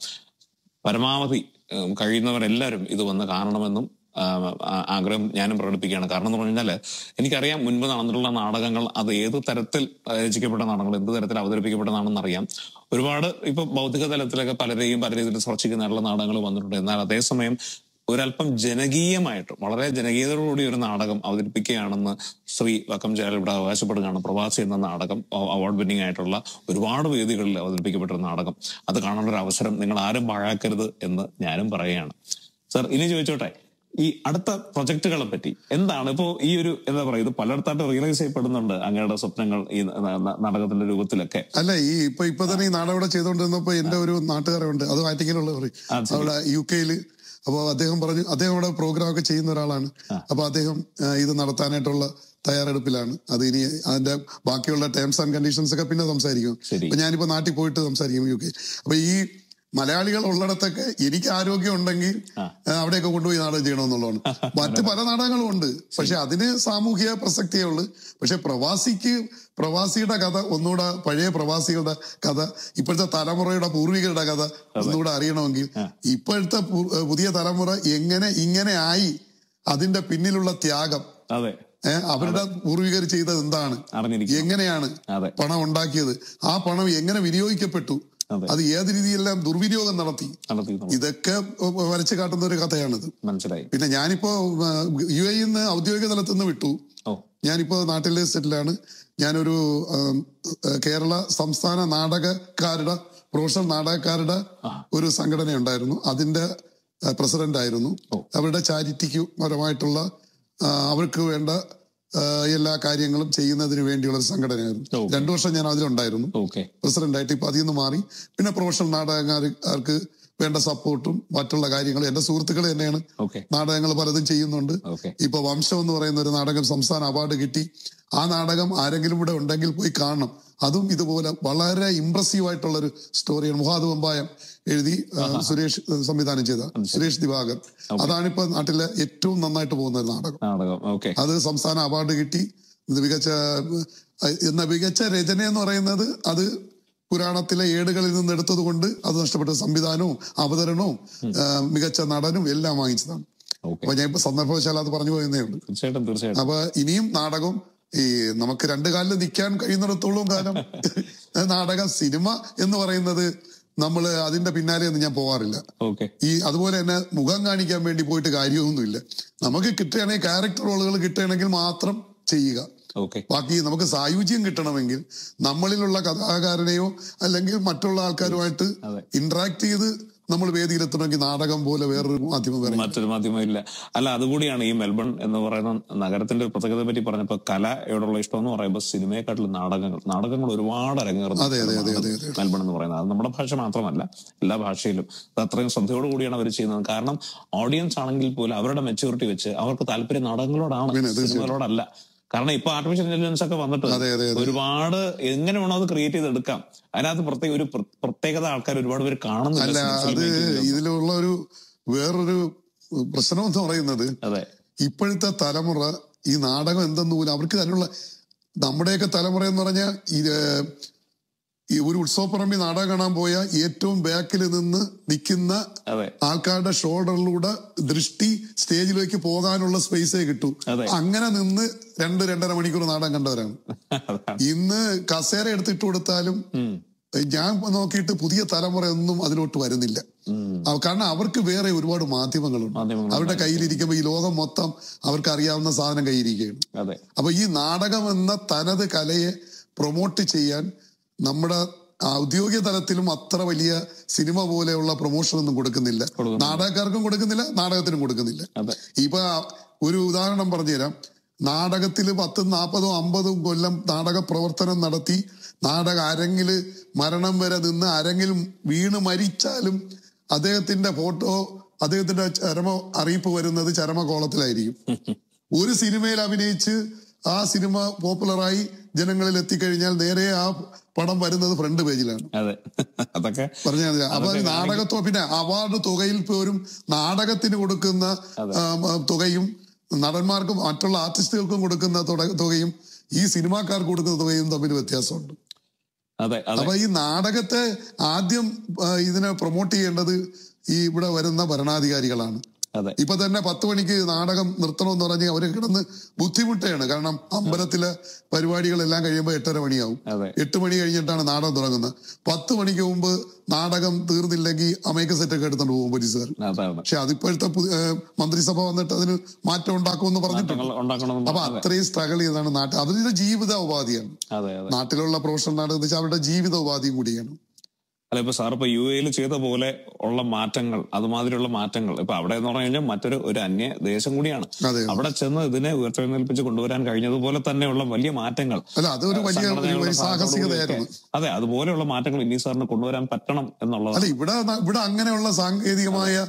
പരമാവധി ഉം, കഴിയുന്നവരെല്ലാവരും ഇത് വന്ന് കാണണമെന്നും ആ, ആ- ആഗ്രഹം ഞാനും പ്രകടിപ്പിക്കുകയാണ് കാരണം എന്ന് പറഞ്ഞു കഴിഞ്ഞാല് എനിക്കറിയാം മുൻപ് നടന്നിട്ടുള്ള നാടകങ്ങൾ അത് ഏത് തരത്തിൽ ആ, രചിക്കപ്പെട്ട നാടകങ്ങൾ എന്ത് തരത്തിൽ അവതരിപ്പിക്കപ്പെട്ടതാണെന്ന് അറിയാം ഒരുപാട് ഇപ്പൊ ഭൗതിക തലത്തിലൊക്കെ പലരെയും പല രീതിയിൽ സ്പർശിക്കുന്നതായിട്ടുള്ള നാടകങ്ങൾ വന്നിട്ടുണ്ട് എന്നാൽ അതേസമയം ഒരല്പം ജനകീയമായിട്ട് വളരെ ജനകീയതയോടുകൂടി ഒരു നാടകം അവതരിപ്പിക്കുകയാണെന്ന് ശ്രീ വക്കം ജയൽ ഇവിടെ അവകാശപ്പെടുകയാണ് പ്രവാസി എന്ന നാടകം അവാർഡ് വിന്നിംഗ് ആയിട്ടുള്ള ഒരുപാട് വേദികളിൽ അവതരിപ്പിക്കപ്പെട്ട ഒരു നാടകം അത് കാണാനുള്ള ഒരു അവസരം നിങ്ങൾ ആരും പാഴാക്കരുത് എന്ന് ഞാനും പറയുകയാണ് സർ ഇനി ചോദിച്ചോട്ടെ ഈ അടുത്ത പ്രൊജക്ടുകളെ പറ്റി എന്താണ് ഇപ്പോ ഈ ഒരു എന്താ പറയുക ഇത് പലയിടത്തായിട്ട് റിയലൈസ് ചെയ്യപ്പെടുന്നുണ്ട് അങ്ങയുടെ സ്വപ്നങ്ങൾ ഈ ന- ന- നാടകത്തിന്റെ രൂപത്തിലൊക്കെ അല്ല ഈ ഇപ്പൊ ഇപ്പൊ തന്നെ ഈ നാടകം ഇവിടെ ചെയ്തുകൊണ്ടിരുന്നപ്പോ എന്റെ ഒരു നാട്ടുകാരുണ്ട് അത് ആറ്റിക്കലുള്ള അവിടെ യു കെയില് അപ്പൊ അദ്ദേഹം പറഞ്ഞു അദ്ദേഹം അവിടെ പ്രോഗ്രാം ഒക്കെ ചെയ്യുന്ന ഒരാളാണ് അപ്പൊ അദ്ദേഹം ആ, ഇത് നടത്താനായിട്ടുള്ള തയ്യാറെടുപ്പിലാണ് അത് ഇനി അതിന്റെ ബാക്കിയുള്ള ടേംസ് ആൻഡ് കണ്ടീഷൻസ് ഒക്കെ പിന്നെ സംസാരിക്കും ശരി. അപ്പൊ ഞാനിപ്പോ നാട്ടിൽ പോയിട്ട് സംസാരിക്കും യു കെ അപ്പൊ ഈ മലയാളികൾ ഉള്ളിടത്തൊക്കെ എനിക്ക് ആരോഗ്യം ഉണ്ടെങ്കിൽ ആ. ആ, അവിടെയൊക്കെ കൊണ്ടുപോയി നാടകം ചെയ്യണമെന്നുള്ളതാണ് മറ്റ് പല നാടകങ്ങളും ഉണ്ട് പക്ഷെ അതിന് സാമൂഹിക പ്രസക്തിയേ ഉള്ളൂ പക്ഷെ പ്രവാസിക്ക് പ്രവാസിയുടെ കഥ ഒന്നുകൂടെ പഴയ പ്രവാസികളുടെ കഥ ഇപ്പോഴത്തെ തലമുറയുടെ പൂർവികരുടെ കഥ ഒന്നുകൂടെ അറിയണമെങ്കിൽ ഇപ്പോഴത്തെ പു- പുതിയ തലമുറ എങ്ങനെ ഇങ്ങനെ ആയി അതിന്റെ പിന്നിലുള്ള ത്യാഗം അതെ ഏഹ് അവരുടെ പൂർവികർ ചെയ്തത് എന്താണ് അറിഞ്ഞിരിക്കും എങ്ങനെയാണ് അതെ പണം ഉണ്ടാക്കിയത് ആ പണം എങ്ങനെ വിനിയോഗിക്കപ്പെട്ടു അതെ അത് ഏത് രീതിയിലെല്ലാം ദുർവിനിയോഗം നടത്തി നടത്തിയിരുന്നു ഇതൊക്കെ വരച്ചു കാട്ടുന്ന ഒരു കഥയാണിത് മനസ്സിലായി പിന്നെ ഞാനിപ്പോ യു എ നിന്ന് ഔദ്യോഗിക തലത്തിൽ നിന്ന് വിട്ടു ഓ ഞാനിപ്പോ നാട്ടിലെ സെറ്റിലാണ് ഞാനൊരു ആം, ഏഹ്, കേരള സംസ്ഥാന നാടകക്കാരുടെ പ്രൊഫഷണൽ നാടകക്കാരുടെ ഒരു സംഘടന ഉണ്ടായിരുന്നു അതിന്റെ പ്രസിഡന്റ് ആയിരുന്നു അവരുടെ ചാരിറ്റിക്ക് പരമായിട്ടുള്ള ആ, അവർക്ക് വേണ്ട ആ, എല്ലാ കാര്യങ്ങളും ചെയ്യുന്നതിന് വേണ്ടിയുള്ള ഒരു സംഘടനയായിരുന്നു ഓ. രണ്ടു വർഷം ഞാൻ അതിലുണ്ടായിരുന്നു ഓക്കെ പ്രസിഡന്റായിട്ട് ഇപ്പൊ അതിൽ നിന്ന് മാറി പിന്നെ പ്രൊഫഷണൽ നാടകക്കാർക്ക് വേണ്ട സപ്പോർട്ടും മറ്റുള്ള കാര്യങ്ങളും എന്റെ സുഹൃത്തുക്കൾ തന്നെയാണ് ഓക്കെ നാടകങ്ങൾ പലതും ചെയ്യുന്നുണ്ട് ഓക്കെ ഇപ്പൊ വംശം എന്ന് പറയുന്ന ഒരു നാടകം സംസ്ഥാന അവാർഡ് കിട്ടി ആ നാടകം ആരെങ്കിലും ഇവിടെ ഉണ്ടെങ്കിൽ പോയി കാണണം അതും ഇതുപോലെ വളരെ ഇംപ്രസീവ് ആയിട്ടുള്ള ഒരു സ്റ്റോറിയാണ് മുഹാദ് വമ്പായം എഴുതി ആ, സുരേഷ് ആ, സംവിധാനം ചെയ്ത സുരേഷ് ദിവാകർ അതാണിപ്പോ നാട്ടിലെ ഏറ്റവും നന്നായിട്ട് പോകുന്ന ഒരു നാടകം നാടകം ഓക്കെ അത് സംസ്ഥാന അവാർഡ് കിട്ടി ഇത് മികച്ച അഹ് എന്ന മികച്ച രചന എന്ന് പറയുന്നത് അത് പുരാണത്തിലെ ഏടുകളിൽ നിന്ന് എടുത്തത് കൊണ്ട് അത് നഷ്ടപ്പെട്ട സംവിധാനവും അവതരണവും ആ, മികച്ച നടനും എല്ലാം വാങ്ങിച്ചതാണ് ഓക്കെ അപ്പൊ ഞാൻ ഇപ്പൊ സന്ദർഭവശാൽ അത് പറഞ്ഞു പോയെന്നേ ഉള്ളൂ തീർച്ചയായിട്ടും തീർച്ചയായിട്ടും അപ്പൊ ഇനിയും നാടകം ഈ നമുക്ക് രണ്ട് കാലിൽ നിൽക്കാൻ കഴിയുന്നിടത്തോളം കാലം നാടകം സിനിമ എന്ന് പറയുന്നത് നമ്മൾ അതിന്റെ പിന്നാലെ ഒന്നും ഞാൻ പോവാറില്ല ഓക്കെ ഈ അതുപോലെ തന്നെ മുഖം കാണിക്കാൻ വേണ്ടി പോയിട്ട് കാര്യമൊന്നുമില്ല നമുക്ക് കിട്ടുകയാണെങ്കിൽ ക്യാരക്ടർ റോളുകൾ കിട്ടുകയാണെങ്കിൽ മാത്രം ചെയ്യുക ഓക്കെ ബാക്കി നമുക്ക് സായുജ്യം കിട്ടണമെങ്കിൽ നമ്മളിലുള്ള കഥാകാരനെയോ അല്ലെങ്കിൽ മറ്റുള്ള ആൾക്കാരുമായിട്ട് അതെ. ഇന്ററാക്ട് ചെയ്ത് നമ്മൾ വേദിയിലെത്തണമെങ്കിൽ നാടകം പോലെ വേറൊരു മാധ്യമം വേറെ മറ്റൊരു മാധ്യമം ഇല്ല അല്ല അതുകൂടിയാണ് ഈ മെൽബൺ എന്ന് പറയുന്ന നഗരത്തിന്റെ ഒരു പ്രത്യേകതയെ പറ്റി പറഞ്ഞപ്പോ കലയോടുള്ള ഇഷ്ടം എന്ന് പറയുമ്പോൾ സിനിമയെക്കാട്ടിലും നാടകങ്ങൾ നാടകങ്ങൾ ഒരുപാട് അരങ്ങേറുന്ന അതെ, അതെ, അതെ, അതെ, അതെ. മെൽബൺ എന്ന് പറയുന്നത് അത് നമ്മുടെ ഭാഷ മാത്രമല്ല എല്ലാ ഭാഷയിലും അത് അത്രയും ശ്രദ്ധയോട് കൂടിയാണ് അവർ ചെയ്യുന്നത് കാരണം ഓഡിയൻസ് ആണെങ്കിൽ പോലും അവരുടെ മെച്ചൂരിറ്റി വെച്ച് അവർക്ക് താല്പര്യം നാടകങ്ങളോടാണ് പിന്നെ, തീർച്ചയായും. സിനിമകളോടല്ല കാരണം ഇപ്പൊ ആർട്ടിഫിഷ്യൽ ഇന്റലിജൻസ് ഒക്കെ വന്നിട്ട് അതെ, അതെ, അതെ. ഒരുപാട് എങ്ങനെ വേണോ അത് ക്രിയേറ്റ് ചെയ്തെടുക്കാം അതിനകത്ത് പ്രത്യേക ഒരു പ്ര- പ്രത്യേകത ആൾക്കാർ ഒരുപാട് പേര് കാണുന്നില്ല അല്ല film അത് making ല്. ഇതിലുള്ള ഒരു വേറൊരു പ്രശ്നം എന്ന് പറയുന്നത് അതെ ഇപ്പോഴത്തെ തലമുറ ഈ നാടകം എന്തെന്ന് പോലും അവർക്ക് അതിനുള്ള നമ്മുടെയൊക്കെ തലമുറ എന്ന് പറഞ്ഞാൽ ഇത് ഈ ഒരു ഉത്സവപ്പറമ്പി നാടകം കാണാൻ പോയ ഏറ്റവും ബാക്കിൽ നിന്ന് നിൽക്കുന്ന അതെ ആൾക്കാരുടെ ഷോൾഡറിലൂടെ ദൃഷ്ടി സ്റ്റേജിലേക്ക് പോകാനുള്ള സ്പേസേ കിട്ടൂ അതെ. അങ്ങനെ നിന്ന് രണ്ട് രണ്ടര മണിക്കൂർ നാടകം കണ്ടവരാണ് അതാണ് ഇന്ന് കസേര എടുത്തിട്ട് കൊടുത്താലും ഉം. ഞാൻ നോക്കിയിട്ട് പുതിയ തലമുറ ഒന്നും അതിലോട്ട് വരുന്നില്ല ഉം. അവ- കാരണം അവർക്ക് വേറെ ഒരുപാട് മാധ്യമങ്ങളുണ്ട് മാധ്യമങ്ങൾ അവരുടെ കയ്യിലിരിക്കുമ്പോൾ ഈ ലോകം മൊത്തം അവർക്ക് അറിയാവുന്ന സാധനം കയ്യിരിക്കുകയാണ് അതെ അപ്പൊ ഈ നാടകം എന്ന തനത് കലയെ പ്രൊമോട്ട് ചെയ്യാൻ നമ്മുടെ ഔദ്യോഗിക തലത്തിലും അത്ര വലിയ സിനിമ പോലെയുള്ള പ്രൊമോഷൻ ഒന്നും കൊടുക്കുന്നില്ല കൊടുക്കുന്നില്ല. നാടകക്കാർക്കും കൊടുക്കുന്നില്ല നാടകത്തിനും കൊടുക്കുന്നില്ല അതെ ഇപ്പൊ ഒരു ഉദാഹരണം പറഞ്ഞുതരാം നാടകത്തിൽ പത്തും നാൽപ്പതും അമ്പതും കൊല്ലം നാടക പ്രവർത്തനം നടത്തി നാടക അരങ്ങില് മരണം വരെ നിന്ന് അരങ്ങിൽ വീണ് മരിച്ചാലും അദ്ദേഹത്തിന്റെ ഫോട്ടോ അദ്ദേഹത്തിന്റെ ചരമ അറിയിപ്പ് വരുന്നത് ചരമകോളത്തിലായിരിക്കും ഒരു സിനിമയിൽ അഭിനയിച്ച് ആ സിനിമ പോപ്പുലറായി ജനങ്ങളിൽ എത്തിക്കഴിഞ്ഞാൽ നേരെ ആ പടം വരുന്നത് ഫ്രണ്ട് പേജിലാണ് അതെ അതൊക്കെ പറഞ്ഞാൽ മതി. അപ്പൊ ഈ നാടകത്തോ പിന്നെ അവാർഡ് തുകയിൽ പോലും നാടകത്തിന് കൊടുക്കുന്ന ആം, ആ, തുകയും നടന്മാർക്കും മറ്റുള്ള ആർട്ടിസ്റ്റുകൾക്കും കൊടുക്കുന്ന തുക- തുകയും ഈ സിനിമാക്കാർക്ക് കൊടുക്കുന്ന തുകയും തമ്മിൽ വ്യത്യാസമുണ്ട് അതെ അതെ അപ്പൊ ഈ നാടകത്തെ ആദ്യം ആ, ഇതിനെ പ്രൊമോട്ട് ചെയ്യേണ്ടത് ഈ ഇവിടെ വരുന്ന ഭരണാധികാരികളാണ് അതെ ഇപ്പൊ തന്നെ പത്ത് മണിക്ക് നാടകം നിർത്തണമെന്ന് പറഞ്ഞ് അവര് കിടന്ന് ബുദ്ധിമുട്ടാണ് കാരണം അമ്പലത്തിലെ പരിപാടികളെല്ലാം കഴിയുമ്പോൾ എട്ടര മണിയാവും അതെ എട്ട് മണി കഴിഞ്ഞിട്ടാണ് നാടകം തുടങ്ങുന്നത് പത്ത് മണിക്ക് മുമ്പ് നാടകം തീർന്നില്ലെങ്കിൽ അമേക്ക സെറ്റൊക്കെ എടുത്തോണ്ട് പോകും പോലീസുകാർ അതാണ് പക്ഷെ അതിപ്പോഴത്തെ പുതിയ, ഏഹ്, മന്ത്രിസഭ വന്നിട്ട് അതിന് മാറ്റം ഉണ്ടാക്കുമെന്ന് പറഞ്ഞിട്ടുണ്ട് മാറ്റങ്ങൾ ഉണ്ടാക്കണം അപ്പൊ അത്രയും സ്ട്രഗിൾ ചെയ്താണ് നാട്ടിൽ അതിന്റെ ജീവിത ഉപാധിയാണ് അതെ അതെ നാട്ടിലുള്ള പ്രൊഫഷണൽ നാടകം എന്ന് വെച്ചാൽ അവരുടെ ജീവിത ഉപാധിയും കൂടിയാണ് അല്ല ഇപ്പൊ സാർ ഇപ്പൊ യു എയിൽ ചെയ്ത പോലെ ഉള്ള മാറ്റങ്ങൾ അതുമാതിരിയുള്ള മാറ്റങ്ങൾ ഇപ്പൊ അവിടെ എന്ന് പറഞ്ഞു കഴിഞ്ഞാൽ മറ്റൊരു ഒരു അന്യ ദേശം കൂടിയാണ് അതെ അവിടെ ചെന്ന് ഇതിനെ ഉയർത്തെഴുന്നേൽപ്പിച്ച് കൊണ്ടുവരാൻ കഴിഞ്ഞതുപോലെ തന്നെയുള്ള വലിയ മാറ്റങ്ങൾ അല്ല അതൊരു വലിയ ഒരു സംഘടനകളുടെ വലിയ സാഹസികതയായിരുന്നു സഹായത്തോടുകൂടിയൊക്കെ- അതെ അതുപോലെയുള്ള മാറ്റങ്ങൾ ഇനി സാറിന് കൊണ്ടുവരാൻ പറ്റണം എന്നുള്ളത് അല്ല ഇവിടെ ന- ഇവിടെ അങ്ങനെയുള്ള സാങ്കേതികമായ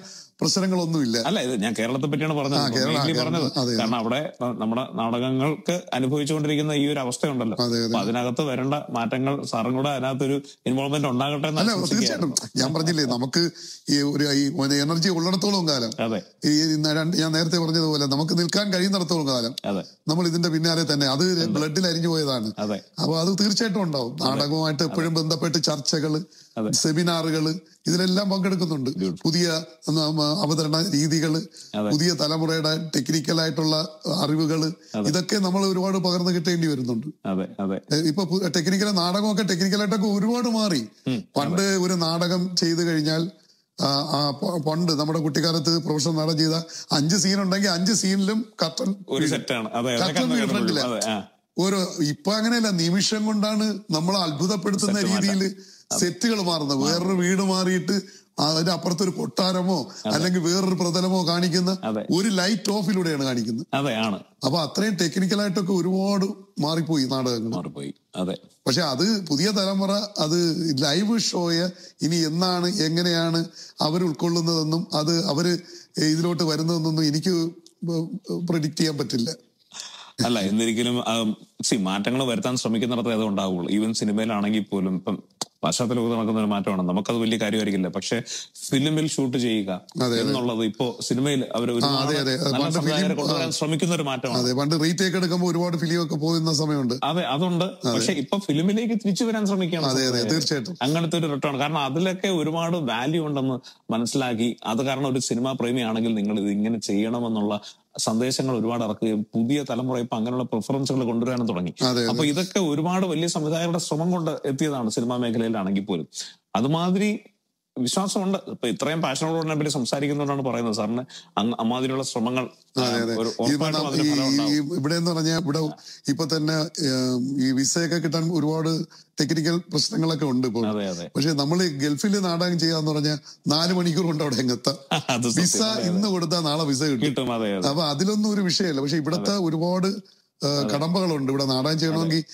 പ്രശ്നങ്ങളൊന്നുമില്ല അല്ല ഇത് ഞാൻ കേരളത്തെ പറ്റിയാണ് പറഞ്ഞത് ആ, കേരള- Mainly കേരള- പറഞ്ഞത് അതെ. കാരണം അവിടെ ന- നമ്മുടെ നാടകങ്ങൾക്ക് അനുഭവിച്ചുകൊണ്ടിരിക്കുന്ന ഈ ഒരു അവസ്ഥയുണ്ടല്ലോ അതെ, അതെ. അപ്പൊ അതിനകത്ത് വരേണ്ട മാറ്റങ്ങൾ സാറും കൂടെ അതിനകത്തൊരു ഇൻവോൾവ്മെന്റ് ഉണ്ടാകട്ടെ എന്ന് അല്ല ആശംസിക്കുകയാണ്. തീർച്ചയായിട്ടും ഞാൻ പറഞ്ഞില്ലേ നമുക്ക് ഈ ഒരു ഈ എനർജി ഉള്ളിടത്തോളം കാലം അതെ ഈ ന- രണ്ട് ഞാൻ നേരത്തെ പറഞ്ഞതുപോലെ നമുക്ക് നിൽക്കാൻ കഴിയുന്നിടത്തോളം കാലം അതെ നമ്മൾ ഇതിന്റെ പിന്നാലെ തന്നെ അത് ബ്ലഡിൽ അരിഞ്ഞു പോയതാണ് അതെ അപ്പൊ അത് തീർച്ചയായിട്ടും ഉണ്ടാവും നാടകവുമായിട്ട് എപ്പോഴും ബന്ധപ്പെട്ട് ചർച്ചകള് സെമിനാറുകള് ഇതിലെല്ലാം പങ്കെടുക്കുന്നുണ്ട് പുതിയ ഉം, അവതരണ രീതികള് പുതിയ തലമുറയുടെ ടെക്നിക്കലായിട്ടുള്ള അറിവുകള് ഇതൊക്കെ നമ്മൾ ഒരുപാട് പകർന്നു കിട്ടേണ്ടി വരുന്നുണ്ട് അതെ അതെ ഏഹ് ഇപ്പൊ ടെക്നിക്കൽ നാടകമൊക്കെ ടെക്നിക്കലായിട്ടൊക്കെ ഒരുപാട് മാറി പണ്ട് ഒരു നാടകം ചെയ്തു കഴിഞ്ഞാൽ ആ, ആ, പ- പണ്ട് നമ്മുടെ കുട്ടിക്കാലത്ത് പ്രൊഫഷണൽ നാടകം ചെയ്ത അഞ്ച് സീൻ ഉണ്ടെങ്കിൽ അഞ്ച് സീനിലും കട്ടൻ ഒരു സെറ്റാണ് അതെ അതൊക്കെ കട്ടൻ അന്ന് വീഴും കണ്ടിട്ടുള്ളൂ. ഫ്രണ്ടില്. അതെ ആ ഓരോ ഇപ്പൊ അങ്ങനെയല്ല നിമിഷം കൊണ്ടാണ് നമ്മളെ അത്ഭുതപ്പെടുത്തുന്ന രീതിയിൽ സെറ്റുകൾ മാറുന്നത് വേറൊരു വീട് മാറിയിട്ട് അതിന്റെ അപ്പുറത്ത് ഒരു കൊട്ടാരമോ അല്ലെങ്കിൽ വേറൊരു പ്രതലമോ കാണിക്കുന്ന അതെ. ഒരു ലൈറ്റ് ഓഫിലൂടെയാണ് കാണിക്കുന്നത് അതെ ആണ് അപ്പൊ അത്രയും ടെക്നിക്കലായിട്ടൊക്കെ ഒരുപാട് മാറിപ്പോയി നാടകങ്ങൾ മാറിപ്പോയി അതെ പക്ഷെ അത് പുതിയ തലമുറ അത് ലൈവ് ഷോയെ ഇനി എന്നാണ് എങ്ങനെയാണ് അവർ ഉൾക്കൊള്ളുന്നതെന്നും അത് അവര് ഇതിലോട്ട് വരുന്നതെന്നൊന്നും എനിക്ക് പ്രിഡിക്റ്റ് ചെയ്യാൻ പറ്റില്ല അല്ല എന്നിരിക്കലും സി മാറ്റങ്ങൾ വരുത്താൻ ശ്രമിക്കുന്നിടത്തേ അത് ഉണ്ടാവുള്ളൂ ഈവൻ സിനിമയിലാണെങ്കിൽ പോലും ഇപ്പം പാശ്ചാത്യ ലോകത്ത് നടക്കുന്ന ഒരു മാറ്റമാണ് നമുക്കത് വലിയ കാര്യമായിരിക്കില്ല പക്ഷെ ഫിലിമിൽ ഷൂട്ട് ചെയ്യുക എന്നുള്ളത് ഇപ്പോ സിനിമയിൽ അവർ ഒരുപാട് അതെ, അതെ. നല്ല പണ്ട് സംവിധായകരെ ഫിലിം- കൊണ്ടുവരാൻ ശ്രമിക്കുന്ന ഒരു മാറ്റമാണ് അതെ പണ്ട് റീടേക്ക് എടുക്കുമ്പോൾ ഒരുപാട് ഫിലിമൊക്കെ പോകുന്ന സമയമുണ്ട് അതെ അതുണ്ട് പക്ഷെ ഇപ്പൊ ഫിലിമിലേക്ക് തിരിച്ചു വരാൻ ശ്രമിക്കുകയാണ് അതെ അതെ സംവിധായകർ. തീർച്ചയായിട്ടും അങ്ങനത്തെ ഒരു റിട്ടേൺ കാരണം അതിലൊക്കെ ഒരുപാട് വാല്യൂ ഉണ്ടെന്ന് മനസ്സിലാക്കി അത് കാരണം ഒരു സിനിമാ പ്രേമിയാണെങ്കിൽ നിങ്ങൾ ഇത് ഇങ്ങനെ ചെയ്യണമെന്നുള്ള സന്ദേശങ്ങൾ ഒരുപാട് ഇറക്കുകയും പുതിയ തലമുറ ഇപ്പൊ അങ്ങനെയുള്ള പ്രിഫറൻസുകൾ കൊണ്ടുവരാനും തുടങ്ങി അതെ, അപ്പൊ ഇതൊക്കെ ഒരുപാട് വലിയ സംവിധായകരുടെ ശ്രമം കൊണ്ട് എത്തിയതാണ് സിനിമാ മേഖലയിലാണെങ്കിൽ പോലും അതുമാതിരി വിശ്വാസമുണ്ട് ഇപ്പൊ ഇത്രയും പാഷനോട് പറ്റി സംസാരിക്കുന്നതുകൊണ്ടാണ് പറയുന്നത് സാറിന് അങ്ങ് അമ്മാതിരിയുള്ള ശ്രമങ്ങൾ ആ, ഒരു ഇപ്പൊ ഉറപ്പായിട്ടും നം- അതിന് ഈ- ഫലം ഉണ്ടാവും ഈ- ഇവിടെ എന്ന് പറഞ്ഞാൽ ഇവിടെ ഇപ്പൊ തന്നെ ഏം, ഈ വിസയൊക്കെ കിട്ടാൻ ഒരുപാട് ടെക്നിക്കൽ പ്രശ്നങ്ങളൊക്കെ ഉണ്ട് ഇപ്പോൾ അതെ അതെ പക്ഷെ നമ്മൾ ഗൾഫിൽ നാടകം ചെയ്യാന്ന് പറഞ്ഞാൽ നാല് മണിക്കൂർ കൊണ്ട് അവിടെ എങ്ങെത്താം അത് സത്യം. വിസ ഇന്ന് കൊടുത്താൽ നാളെ വിസ കിട്ടും കിട്ടും അതെ അതെ അപ്പൊ അതിലൊന്നും ഒരു വിഷയമല്ല പക്ഷെ ഇവിടത്തെ ഒരുപാട് ആ, കടമ്പകളുണ്ട് ഇവിടെ നാടകം ചെയ്യണമെങ്കിൽ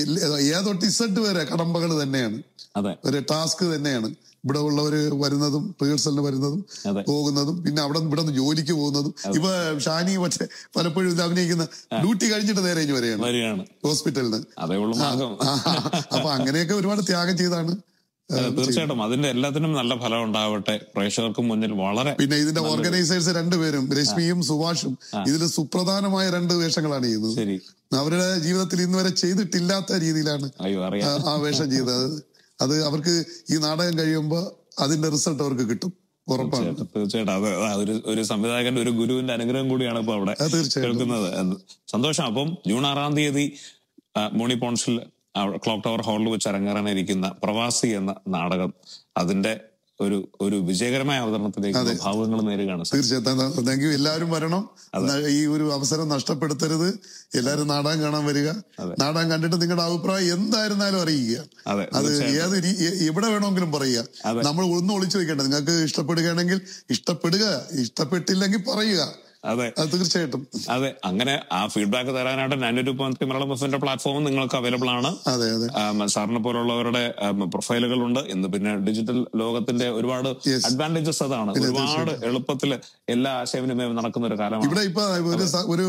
ഏ തൊട്ട് ഇസഡ് വരെ കടമ്പകൾ തന്നെയാണ് അതെ ഒരു ടാസ്ക് തന്നെയാണ് ഇവിടെ ഉള്ളവര് വരുന്നതും റിഹേഴ്സലിന് വരുന്നതും അതെ. പോകുന്നതും പിന്നെ അവിടെ ഇവിടെ നിന്ന് ജോലിക്ക് പോകുന്നതും ഇപ്പൊ ഷാനി മറ്റേ പലപ്പോഴും ഇത് അഭിനയിക്കുന്ന ഡ്യൂട്ടി കഴിഞ്ഞിട്ട് നേരെ ഇനി വരെയാണ് വരികയാണ് ഹോസ്പിറ്റലിൽ നിന്ന് അതേ ഉള്ളൂ മാർഗം ആ, അപ്പൊ അങ്ങനെയൊക്കെ ഒരുപാട് ത്യാഗം ചെയ്താണ് അതെ, തീർച്ചയായിട്ടും അതിന്റെ എല്ലാത്തിനും നല്ല ഫലം ഉണ്ടാവട്ടെ പ്രേക്ഷകർക്ക് മുന്നിൽ വളരെ പിന്നെ ഇതിന്റെ ഓർഗനൈസേഴ്സ് രണ്ടുപേരും രശ്മിയും സുഭാഷും ഇതിൽ സുപ്രധാനമായ രണ്ട് വേഷങ്ങളാണ് ചെയ്യുന്നത് ശരി അവരുടെ ജീവിതത്തിൽ ഇന്ന് വരെ ചെയ്തിട്ടില്ലാത്ത രീതിയിലാണ് അയ്യോ ആ, അറിയാം ആ വേഷം ചെയ്തത് അത് അവർക്ക് ഈ നാടകം കഴിയുമ്പോ അതിന്റെ റിസൾട്ട് അവർക്ക് കിട്ടും ഉറപ്പാണ് തീർച്ചയായിട്ടും തീർച്ചയായിട്ടും അത് ആ ഒരു ഒരു സംവിധായകന്റെ ഒരു ഗുരുവിന്റെ അനുഗ്രഹം കൂടിയാണ് ഇപ്പൊ അവിടെ അത് തീർച്ചയായിട്ടും കേൾക്കുന്നത് എന്ന് സന്തോഷം അപ്പം ജൂൺ ആറാം തീയതി ആ, മോണി പോൺസിൽ ആ, ക്ലോക്ക് ടവർ ഹാളിൽ വെച്ച് അരങ്ങേറാനിരിക്കുന്ന പ്രവാസി എന്ന നാടകം അതിന്റെ ഒരു ഒരു വിജയകരമായ അവതരണത്തിലേക്ക് ഭാവങ്ങൾ നേരുകയാണ് സർ. തീർച്ചയായിട്ടും താങ്ക് യു എല്ലാവരും വരണം ന- ഈ ഒരു അവസരം നഷ്ടപ്പെടുത്തരുത് എല്ലാവരും നാടകം കാണാൻ വരിക നാടകം കണ്ടിട്ട് നിങ്ങളുടെ അഭിപ്രായം എന്തായിരുന്നാലും അറിയിക്കുക അതെ അത് ഏത് രീ- എ- എവിടെ വേണമെങ്കിലും പറയുക നമ്മൾ ഒന്നും ഒളിച്ചു വെക്കേണ്ട നിങ്ങൾക്ക് ഇഷ്ടപ്പെടുകയാണെങ്കിൽ ഇഷ്ടപ്പെടുക ഇഷ്ടപ്പെട്ടില്ലെങ്കിൽ പറയുക അതെ അത് തീർച്ചയായിട്ടും അതെ അങ്ങനെ ആ ഫീഡ്ബാക്ക് തരാനായിട്ട് നയൻറ്റി ടു പോയിന്റ് മലയാളം എഫിന്റെ പ്ലാറ്റ്ഫോം നിങ്ങൾക്ക് അവൈലബിൾ ആണ് അതെ അതെ ആം, സാറിനെ പോലുള്ളവരുടെ പ്രൊഫൈലുകളുണ്ട് ഇന്ന് പിന്നെ ഡിജിറ്റൽ ലോകത്തിന്റെ ഒരുപാട് Yes. അഡ്വാൻറ്റേജസ് അതാണ് ഒരുപാട് എളുപ്പത്തിൽ എല്ലാ ആശയവിനിമയം നടക്കുന്ന ഒരു കാലമാണ് ഇവിടെ ഇപ്പൊ ഒരു സ- ഒരു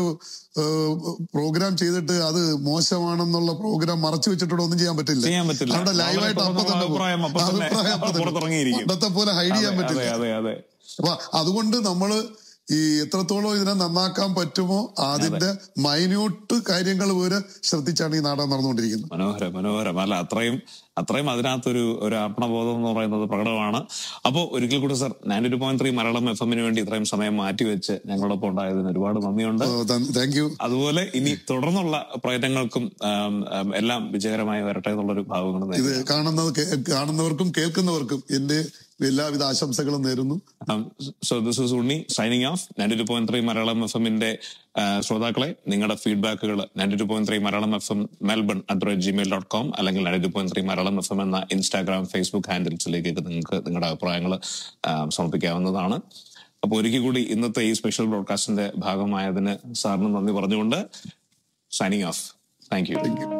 പ്രോഗ്രാം ചെയ്തിട്ട് അത് മോശമാണെന്നുള്ള പ്രോഗ്രാം മറച്ചു വെച്ചിട്ടുള്ള ഒന്നും ചെയ്യാൻ പറ്റില്ല ചെയ്യാൻ പറ്റില്ല അവിടെ ലൈവായിട്ട് വളരെ അപ്പൊ തന്നെ അഭിപ്രായം അപ്പൊ തന്നെ അഭിപ്രായം അപ്പൊ തന്നെ. പുറത്തിറങ്ങിയിരിക്കും. പണ്ടത്തെ പോലെ ഹൈഡ് ചെയ്യാൻ അതെ പറ്റില്ല അതെ അതെ അപ്പൊ അതുകൊണ്ട് നമ്മള് ഈ എത്രത്തോളം ഇതിനെ നന്നാക്കാൻ പറ്റുമോ അതിന്റെ മൈന്യൂട്ട് കാര്യങ്ങൾ വരെ ശ്രദ്ധിച്ചാണ് ഈ നാടകം നടന്നുകൊണ്ടിരിക്കുന്നത് മനോഹരം മനോഹരം അല്ല അത്രയും അത്രയും അതിനകത്തൊരു ഒരു അർപ്പണബോധം എന്ന് പറയുന്നത് പ്രകടമാണ് അപ്പോൾ ഒരിക്കൽ കൂടി sir ninety two point three Malayalam F എമ്മിന് വേണ്ടി ഇത്രയും സമയം മാറ്റിവെച്ച് ഞങ്ങളോടൊപ്പം ഉണ്ടായതിന് ഒരുപാട് നന്ദിയുണ്ട് താങ്ക് യു അതുപോലെ ഇനി തുടർന്നുള്ള പ്രയത്നങ്ങൾക്കും ആം, ആം, എല്ലാം വിജയകരമായി വരട്ടെ എന്നുള്ളൊരു ഭാവങ്ങൾ ഇത് കാണുന്നത് കേ- കാണുന്നവർക്കും കേൾക്കുന്നവർക്കും എന്റെ എല്ലാവിധ ആശംസകളും നേരുന്നു so this is Unni signing off ninety two point three Malayalam F എമ്മിന്റെ ശ്രോതാക്കളെ നിങ്ങളുടെ ഫീഡ്ബാക്കുകൾ ninety two point three Malayalam F M Melbourne at rate Gmail dot com അല്ലെങ്കിൽ ninety two point three Malayalam F M എന്ന ഇൻസ്റ്റാഗ്രാം ഫേസ്ബുക്ക് ഹാൻഡിൽസിലേക്ക് നിങ്ങൾക്ക് നിങ്ങളുടെ അഭിപ്രായങ്ങൾ സമർപ്പിക്കാവുന്നതാണ് അപ്പോൾ ഒരിക്കൽ കൂടി ഇന്നത്തെ ഈ സ്പെഷ്യൽ ബ്രോഡ്കാസ്റ്റിന്റെ ഭാഗമായതിന് സാറിന് നന്ദി പറഞ്ഞുകൊണ്ട് signing off thank you thank U